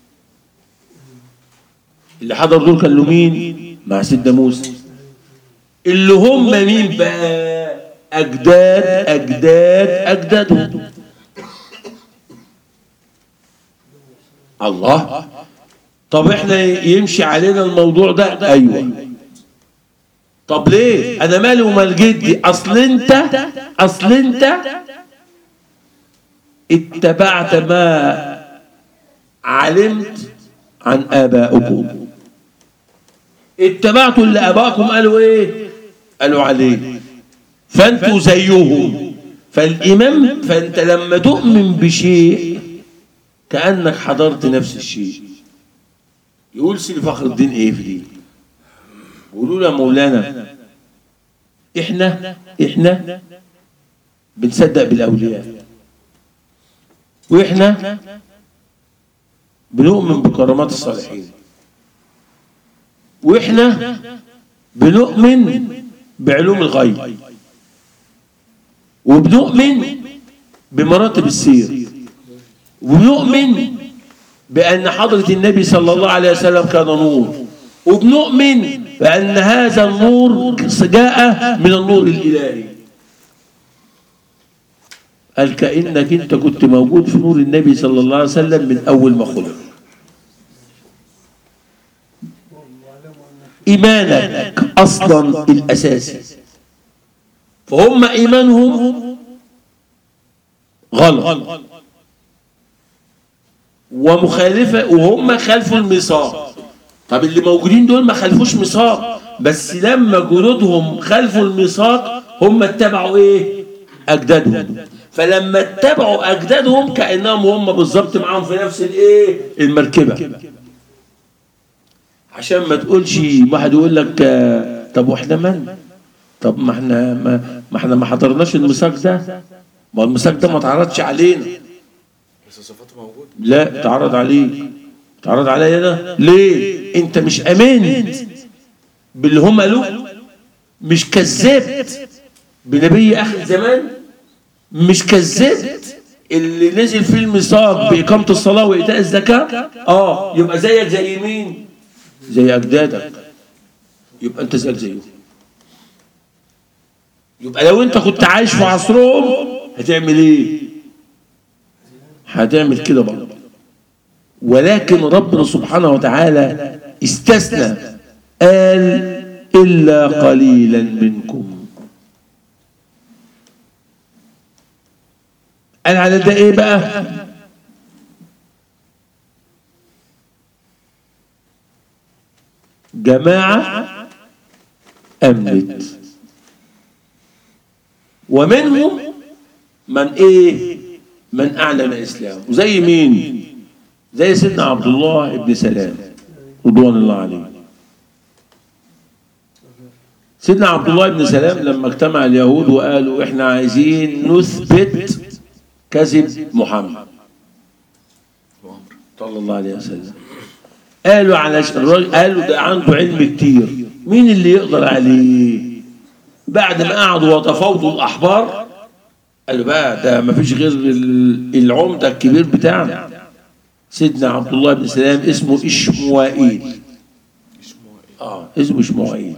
اللي حضر دول كانوا مين مع سيدنا موسى اللي هم مين بقى اجداد اجداد اجدادهم الله طب احنا يمشي علينا الموضوع ده ايوه طب ليه انا مالي ومال جدي اصل انت اصل انت اتبعت ما علمت عن ابائكم اتبعتوا اللي ابائكم قالوا ايه قالوا عليه فانتوا زيهم فالايمان فانت لما تؤمن بشيء كانك حضرت نفس الشيء يقول سيدي فخر الدين ايه في دي بيقولوا له يا مولانا احنا احنا بنصدق بالاولياء واحنا بنؤمن بكرامات الصالحين واحنا بنؤمن بعلوم الغيب وبنؤمن بمراتب السير وبنؤمن بأن حضرة النبي صلى الله عليه وسلم كان نور وبنؤمن بأن هذا النور جاء من النور الإلهي قال كأنك أنت كنت موجود في نور النبي صلى الله عليه وسلم من أول ما خلق إيمانك أصلا الأساسي فهم إيمانهم غلط ومخالفة وهم خالفوا الميثاق طب اللي موجودين دول ما خالفوش ميثاق بس لما جنودهم خالفوا الميثاق هم اتبعوا ايه اجدادهم فلما اتبعوا اجدادهم كانهم هم بالظبط معاهم في نفس الايه المركبه عشان ما تقولش واحد يقول لك آه، طب واحنا من طب ما احنا ما, ما احنا ما حضرناش الميثاق ده ما الميثاق ده ما اتعرضش علينا بس صفاته موجودة لا تعرض عليه تعرض عليا انا ليه انت مش امنت باللي هم قالوه مش كذبت بنبي اخر زمان مش كذبت اللي نزل فيه الميثاق باقامه الصلاه وايتاء الزكاه اه يبقى زيك زي مين زي اجدادك يبقى انت زيك زيهم يبقى لو انت كنت عايش في عصرهم هتعمل ايه هتعمل كده برضه ولكن ربنا سبحانه وتعالى استثنى قال إلا قليلا منكم قال على ده ايه بقى جماعة أمنت ومنهم من ايه من أعلن إسلامه زي مين زي سيدنا عبد الله بن سلام رضوان الله عليه سيدنا عبد الله بن سلام لما اجتمع اليهود وقالوا احنا عايزين نثبت كذب محمد وأمر صلى الله عليه وسلم قالوا على الراجل قالوا ده عنده علم كتير مين اللي يقدر عليه بعد ما قعدوا وتفاوضوا الأحبار قالوا بقى ده ما فيش غير ال- العمدة الكبير بتاعنا سيدنا عبد الله بن سلام اسمه إشموائيل اسمه ايه؟ اه اسمه إشموائيل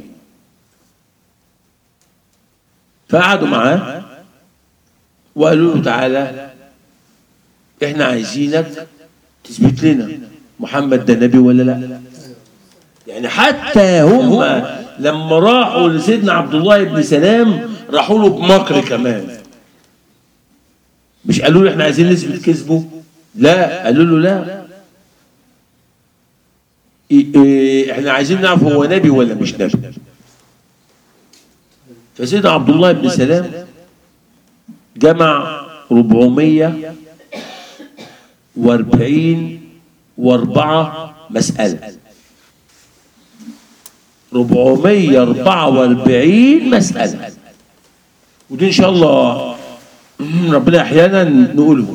فقعدوا معاه وقالوا له تعالى احنا عايزينك تثبت لنا محمد ده نبي ولا لا يعني حتى هم لما راحوا لسيدنا عبد الله بن سلام راحوا له بمكر كمان مش قالوا له احنا عايزين نثبت كذبه لا قالوا له لا إيه- إيه، احنا عايزين نعرف هو نبي ولا مش نبي فسيدنا عبد الله بن سلام جمع 400 واربعين واربعة مسألة 444 مسألة ودي إن شاء الله ربنا أحيانا نقوله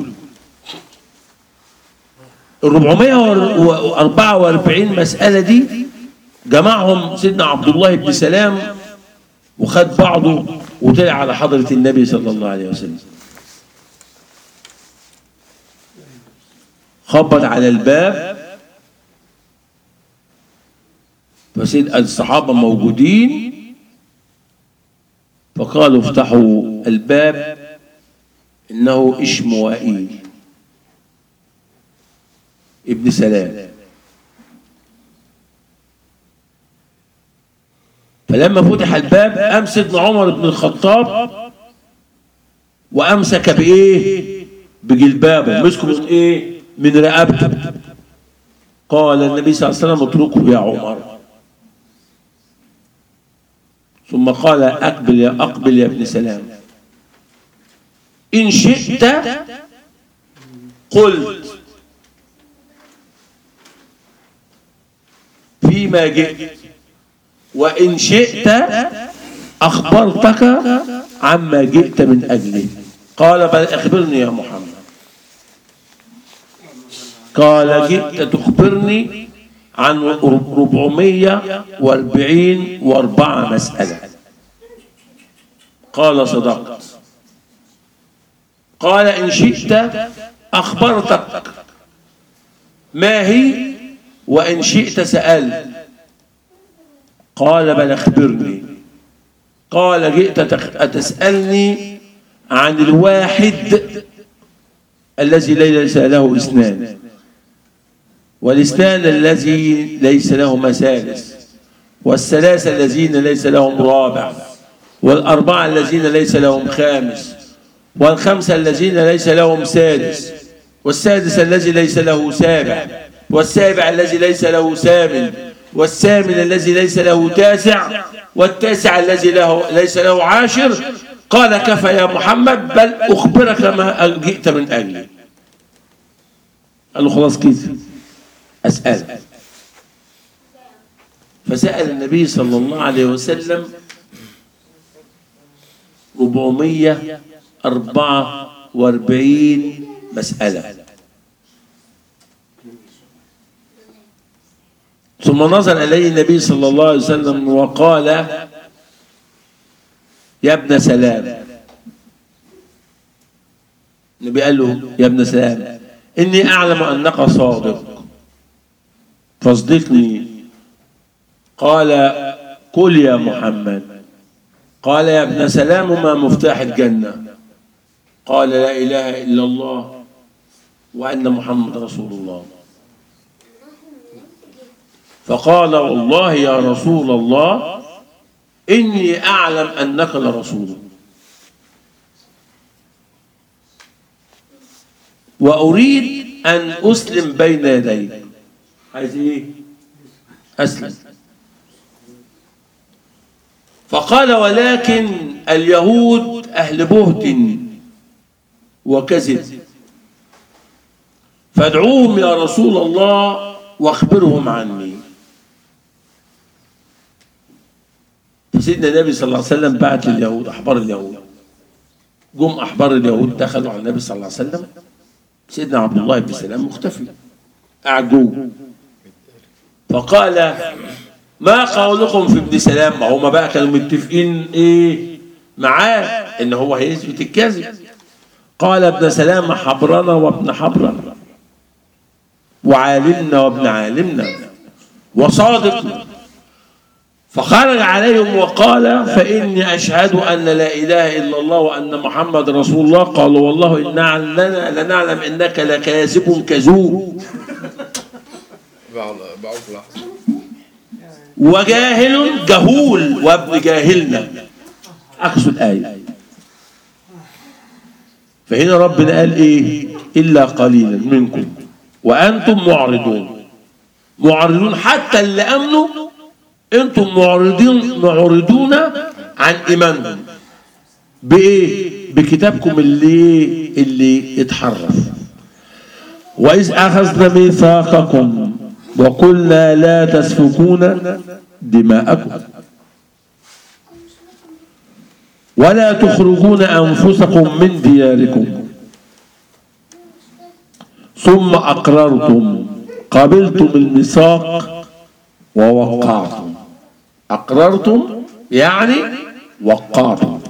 ال 444 مسألة دي جمعهم سيدنا عبد الله بن سلام وخد بعضه وطلع على حضرة النبي صلى الله عليه وسلم خبط على الباب فسيد الصحابة موجودين فقالوا افتحوا الباب إنه إشموائيل ابن سلام فلما فتح الباب قام سيدنا عمر بن الخطاب وامسك بايه بجلبابه مسكه من ايه من رقبته قال النبي صلى الله عليه وسلم اتركه يا عمر ثم قال اقبل يا اقبل يا ابن سلام ان شئت قلت فيما جئت وإن شئت أخبرتك عما جئت من أجله قال بل أخبرني يا محمد قال جئت تخبرني عن 440 وأربعة مسألة قال صدقت قال إن شئت أخبرتك ما هي وإن شئت سألت قال بل أخبرني قال جئت تخ- تسألني عن الواحد الذي ليس له اثنان والاثنان الذي ليس لهما ثالث والثلاثة الذين ليس لهم رابع والأربعة الذين ليس لهم خامس والخمسة الذين ليس لهم سادس والسادس الذي ليس له سابع والسابع الذي ليس له ثامن والثامن الذي ليس له تاسع والتاسع الذي له ليس له عاشر قال كفى يا محمد بل أخبرك ما جئت من أجلي قال له خلاص كده أسأل فسأل النبي صلى الله عليه وسلم 444 مسألة ثم نظر إليه النبي صلى الله عليه وسلم وقال يا ابن سلام النبي قال له يا ابن سلام إني أعلم أنك صادق فاصدقني قال قل يا محمد قال يا ابن سلام ما مفتاح الجنة قال لا إله إلا الله وأن محمد رسول الله فقال والله يا رسول الله إني أعلم أنك لرسول وأريد أن أسلم بين يديك عايز إيه؟ أسلم فقال ولكن اليهود أهل بهت وكذب فادعوهم يا رسول الله واخبرهم عني فسيدنا النبي صلى الله عليه وسلم بعت لليهود أحبار اليهود جم أحبار اليهود دخلوا على النبي صلى الله عليه وسلم سيدنا عبد الله بن سلام مختفي قاعد جوه فقال ما قولكم في ابن سلام ما هما بقى كانوا متفقين ايه معاه ان هو هيثبت الكذب قال ابن سلام حبرنا وابن حبرنا وعالمنا وابن عالمنا وصادق فخرج عليهم وقال فإني أشهد أن لا إله إلا الله وأن محمد رسول الله قالوا والله إننا لنعلم إنك لكاذب كذوب بعض بعض لحظة وجاهل جهول وابن جاهلنا عكس الآية فهنا ربنا قال إيه إلا قليلا منكم وأنتم معرضون معرضون حتى اللي أمنوا أنتم معرضين معرضون عن إيمانهم بإيه بكتابكم اللي اللي اتحرف وإذ أخذنا ميثاقكم وقلنا لا تسفكون دماءكم ولا تخرجون أنفسكم من دياركم ثم أقررتم قبلتم الميثاق ووقعتم أقررتم يعني وقعتم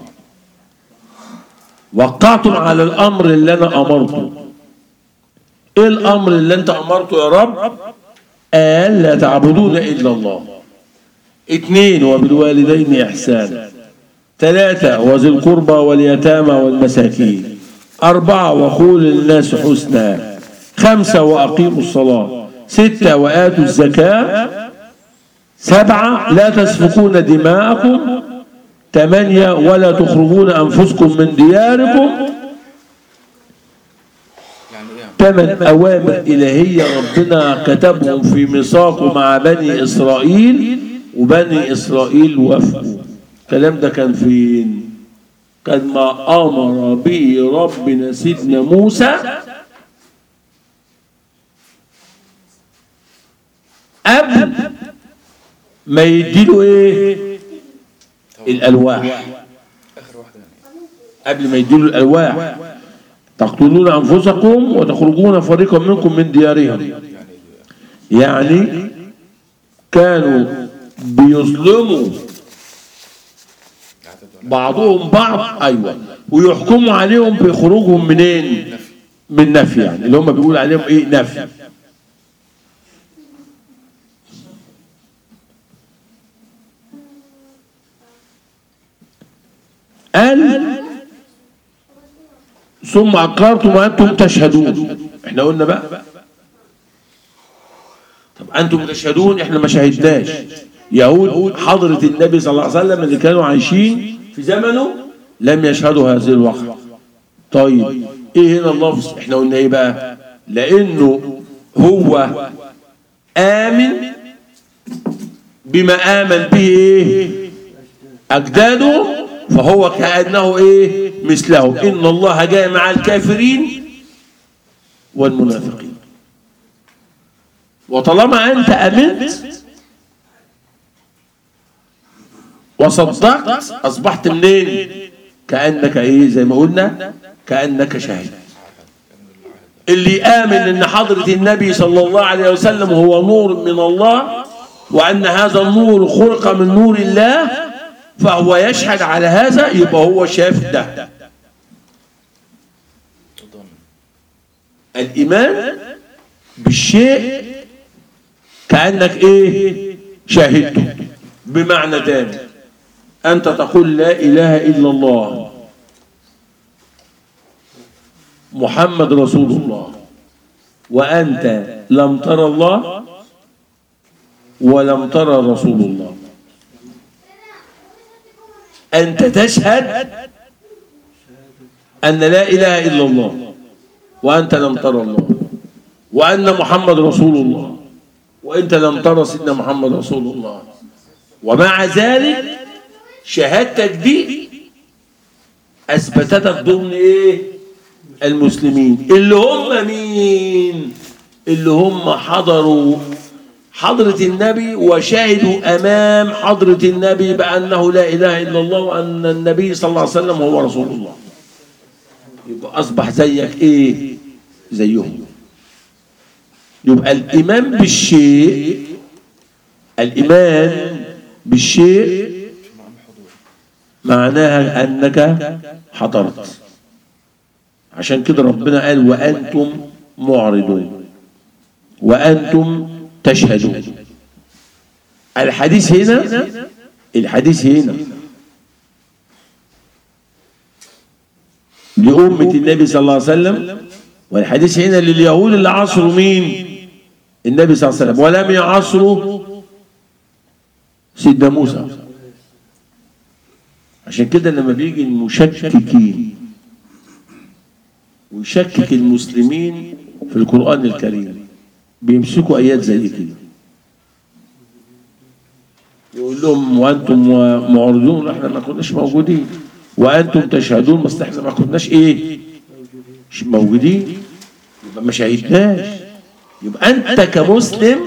وقعتم على الأمر اللي أنا أمرته إيه الأمر اللي أنت أمرته يا رب قال لا تعبدون إلا الله اثنين وبالوالدين إحسانا ثلاثة وذي القربى واليتامى والمساكين أربعة وقول للناس حسنا خمسة وأقيموا الصلاة ستة وآتوا الزكاة سبعة لا تسفكون دماءكم ثمانية ولا تخرجون أنفسكم من دياركم يعني ايه ثمان أوامر إلهية ربنا كتبهم في ميثاقه مع بني إسرائيل وبني إسرائيل وافقوا الكلام ده كان فين؟ كان ما أمر به ربنا سيدنا موسى قبل ما يديله إيه؟ الألواح اخر واحدة يعني قبل ما يديله الألواح تقتلون أنفسكم وتخرجون فريقا منكم من ديارهم يعني ايه يعني كانوا بيظلموا عدد ولا بعضهم بعض أيوة ويحكموا عليهم بخروجهم منين من نفي يعني اللي هم بيقول عليهم ايه نفي قال ثم أقررتم وأنتم تشهدون احنا قلنا بقى طب أنتم تشهدون احنا ما شهدناش يهود حضرة النبي صلى الله عليه وسلم اللي كانوا عايشين في زمنه لم يشهدوا هذه الوقت طيب ايه هنا اللفظ احنا قلنا ايه بقى لانه هو آمن بما آمن به ايه أجداده فهو كأنه ايه مثله إن الله جاء مع الكافرين والمنافقين وطالما أنت آمنت وصدقت أصبحت منين كأنك ايه زي ما قلنا كأنك شاهد اللي آمن أن حضرة النبي صلى الله عليه وسلم هو نور من الله وأن هذا النور خلق من نور الله فهو يشهد على هذا يبقى هو شاف ده تضمن الإيمان بالشيء كأنك إيه شاهدته بمعنى تاني أنت تقول لا إله إلا الله محمد رسول الله وأنت لم ترى الله ولم ترى رسول الله أنت تشهد أن لا إله إلا الله وأنت لم ترى الله وأن محمد رسول الله وأنت لم ترى سيدنا محمد رسول الله ومع ذلك شهادتك دي أثبتتك ضمن إيه المسلمين اللي هم مين اللي هم حضروا حضرة النبي وشهدوا أمام حضرة النبي بأنه لا إله إلا الله وأن النبي صلى الله عليه وسلم هو رسول الله يبقى أصبح زيك إيه زيهم يبقى الإيمان بالشيء الإيمان بالشيء مع الحضور معناها أنك حضرت عشان كده ربنا قال وأنتم معرضون وأنتم تشهدون الحديث هنا الحديث هنا لأمة النبي صلى الله عليه وسلم والحديث هنا لليهود اللي عصروا مين النبي صلى الله عليه وسلم ولم يعصروا سيدنا موسى عشان كده لما بيجي المشككين ويشكك المسلمين في القرآن الكريم بيمسكوا آيات زي كده يقول لهم وأنتم معرضون احنا ما كناش موجودين وأنتم تشهدون بس احنا ما كناش إيه مش موجودين يبقى ما شهدناش يبقى أنت كمسلم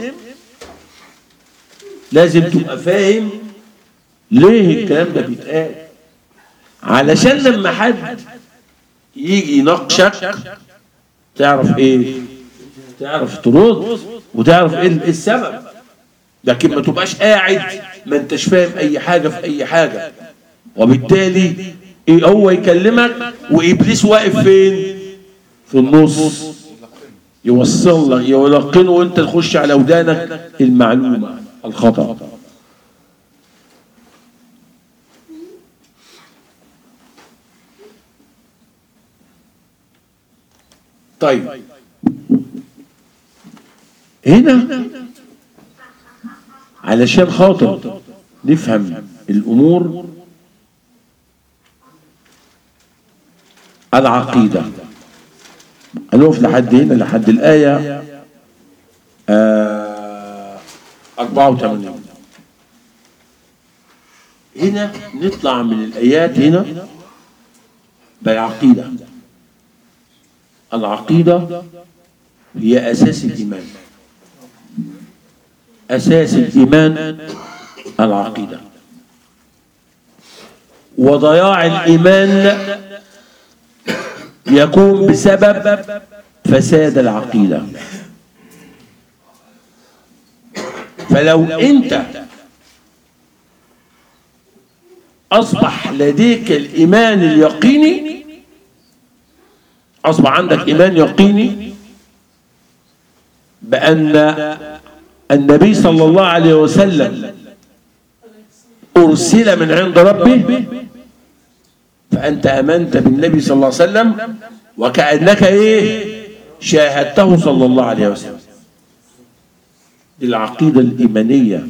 لازم تبقى فاهم ليه الكلام ده بيتقال علشان لما حد يجي يناقشك تعرف ايه تعرف ترد وتعرف ايه السبب لكن ما تبقاش قاعد ما انتش فاهم اي حاجه في اي حاجه وبالتالي ايه هو يكلمك وابليس واقف فين في النص يوصل لك يلقنه وانت تخش على ودانك المعلومه الخطا طيب هنا علشان خاطر نفهم الامور العقيده هنقف لحد هنا لحد الايه آه 84 هنا نطلع من الايات هنا بالعقيده العقيدة هي أساس الإيمان أساس الإيمان العقيدة وضياع الإيمان يكون بسبب فساد العقيدة فلو أنت أصبح لديك الإيمان اليقيني أصبح عندك إيمان يقيني بأن النبي صلى الله عليه وسلم أرسل من عند ربه فأنت آمنت بالنبي صلى الله عليه وسلم وكأنك إيه شاهدته صلى الله عليه وسلم دي العقيدة الإيمانية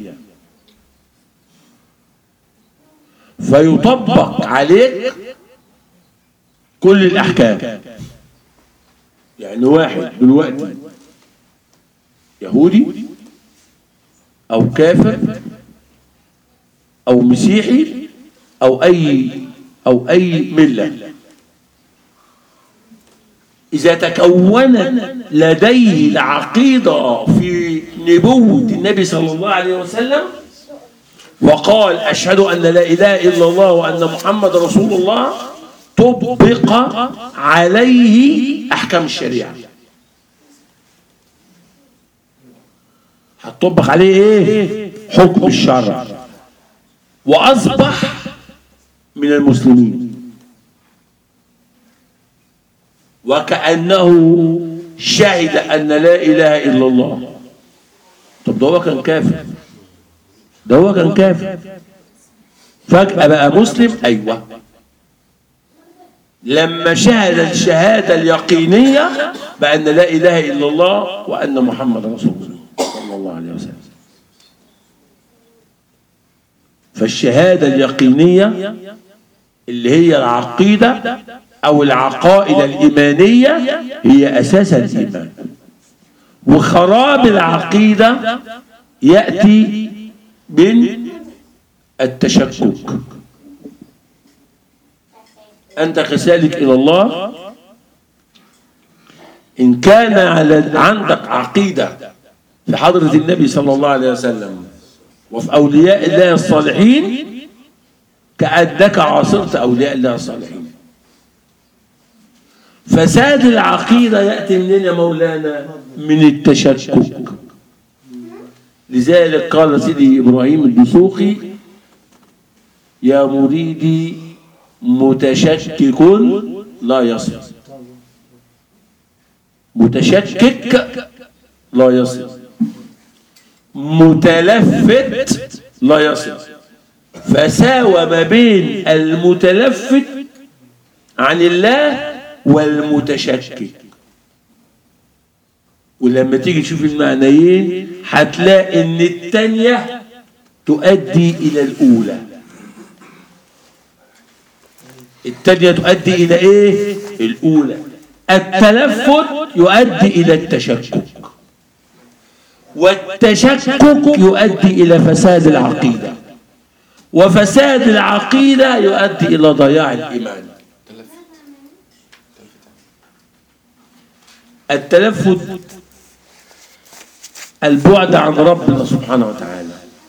فيطبق عليك كل الأحكام يعني واحد دلوقتي يهودي أو كافر أو مسيحي أو أي أو أي ملة إذا تكونت لديه العقيدة في نبوة النبي صلى الله عليه وسلم وقال أشهد أن لا إله إلا الله وأن محمد رسول الله طبق عليه أحكام الشريعة هتطبق عليه إيه؟ حكم الشرع وأصبح من المسلمين وكأنه شهد أن لا إله إلا الله طب ده هو كان كافر ده هو كان كافر فجأة بقى مسلم أيوة لما شهد الشهادة اليقينية بأن لا إله إلا الله وأن محمد رسول الله صلى الله عليه وسلم فالشهادة اليقينية اللي هي العقيدة أو العقائد الإيمانية هي أساس الإيمان وخراب العقيدة يأتي من التشكك أنت كسالك إلى الله إن كان على عندك عقيدة في حضرة النبي صلى الله عليه وسلم وفي أولياء الله الصالحين كأنك عاصرت أولياء الله الصالحين فساد العقيدة يأتي منين يا مولانا من التشكك لذلك قال سيدي إبراهيم الدسوقي يا مريدي متشكك لا يصل متشكك لا يصل متلفت لا يصل فساوى ما بين المتلفت عن الله والمتشكك ولما تيجي تشوف المعنيين هتلاقي ان التانية تؤدي الى الاولى التانية تؤدي الى ايه الاولى التلفت يؤدي الى التشكك والتشكك يؤدي الى فساد العقيده وفساد العقيده يؤدي الى ضياع الايمان تلفت التلفت البعد عن ربنا سبحانه وتعالى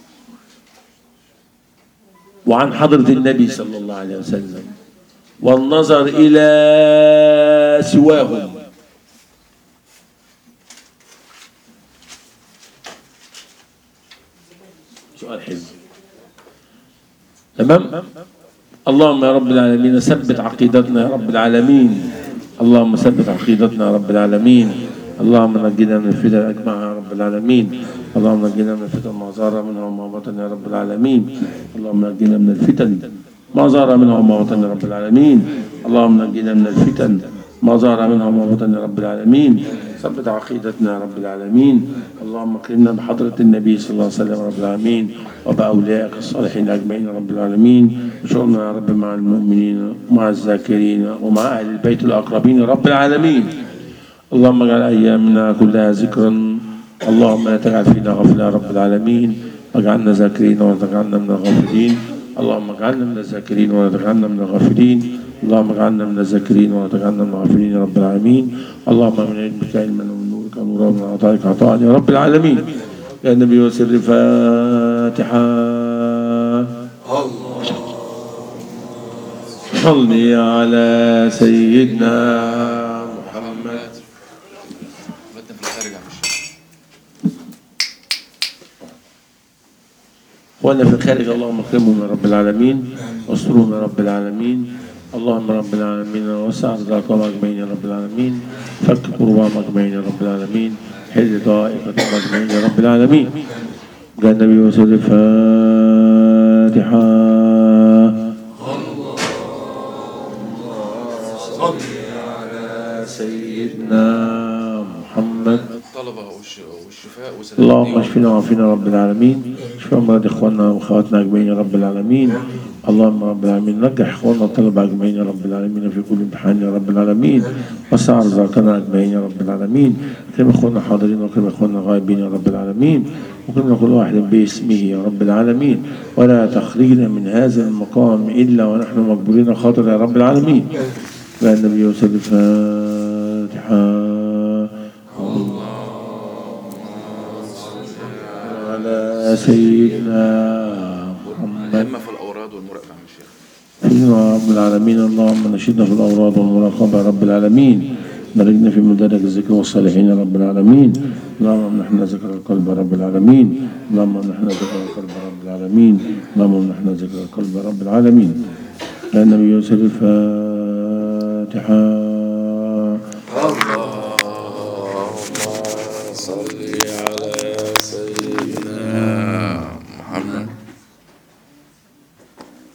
وعن حضرة النبي صلى الله عليه وسلم والنظر إلى سواهم سؤال حلو تمام اللهم يا رب العالمين ثبت عقيدتنا يا رب العالمين اللهم ثبت عقيدتنا يا رب العالمين اللهم نجنا من الفتن اجمع يا رب العالمين اللهم نجنا من الفتن ما ظهر منها وما بطن يا رب العالمين اللهم نجنا من الفتن ما ظهر منها وما بطن يا رب العالمين اللهم نجنا من الفتن ما ظهر منها وما بطن يا رب العالمين ثبت عقيدتنا يا رب العالمين اللهم اكرمنا بحضرة النبي صلى الله عليه وسلم يا رب العالمين وبأوليائك الصالحين أجمعين يا رب العالمين وشغلنا يا رب مع المؤمنين ومع الذاكرين ومع أهل البيت الأقربين يا رب العالمين اللهم اجعل أيامنا كلها ذكرا اللهم لا تجعل فينا غفلة يا رب العالمين واجعلنا ذاكرين ولا تجعلنا من الغافلين اللهم اجعلنا من الذاكرين ولا تجعلنا من الغافلين اللهم اجعلنا من الذاكرين ولا تجعلنا من الغافلين يا رب العالمين اللهم من علمك علما ومن نورك نورا ومن عطائك عطاء يا رب العالمين يا نبي وسر فاتحة صل على سيدنا محمد بدنا في الخارج عم الشيخ وانا في الخارج اللهم اكرمهم يا رب العالمين واسترهم يا رب العالمين اللهم رب العالمين وسع رزقهم اجمعين يا رب العالمين فك كربهم اجمعين يا رب العالمين حل ضائفتهم اجمعين يا رب العالمين جاء النبي وسلم الفاتحه صل على سيدنا محمد الطلبة والش- والشفاء وسلام اللهم الدين. اشفنا وعافنا رب العالمين اشف امراض اخواننا واخواتنا اجمعين يا رب العالمين اللهم رب العالمين نجح اخواننا الطلبه اجمعين يا رب العالمين في كل امتحان يا رب العالمين وسع رزقنا اجمعين يا رب العالمين اكرم اخواننا حاضرين واكرم اخواننا غائبين يا رب العالمين واكرم كل واحد باسمه يا رب العالمين ولا تخرجنا من هذا المقام الا ونحن مقبولين خاطر يا رب العالمين يا النبي وسلم الفاتحه على سيدنا محمد الأئمة في الأوراد والمراقبة عم الشيخ سيدنا رب العالمين اللهم نشدنا في الأوراد والمراقبة يا رب العالمين نرجنا في مدارك الذكر والصالحين يا رب العالمين اللهم امنحنا ذكر القلب يا رب العالمين اللهم امنحنا ذكر القلب يا رب العالمين اللهم امنحنا ذكر القلب يا رب العالمين يا النبي صلى الفاتحة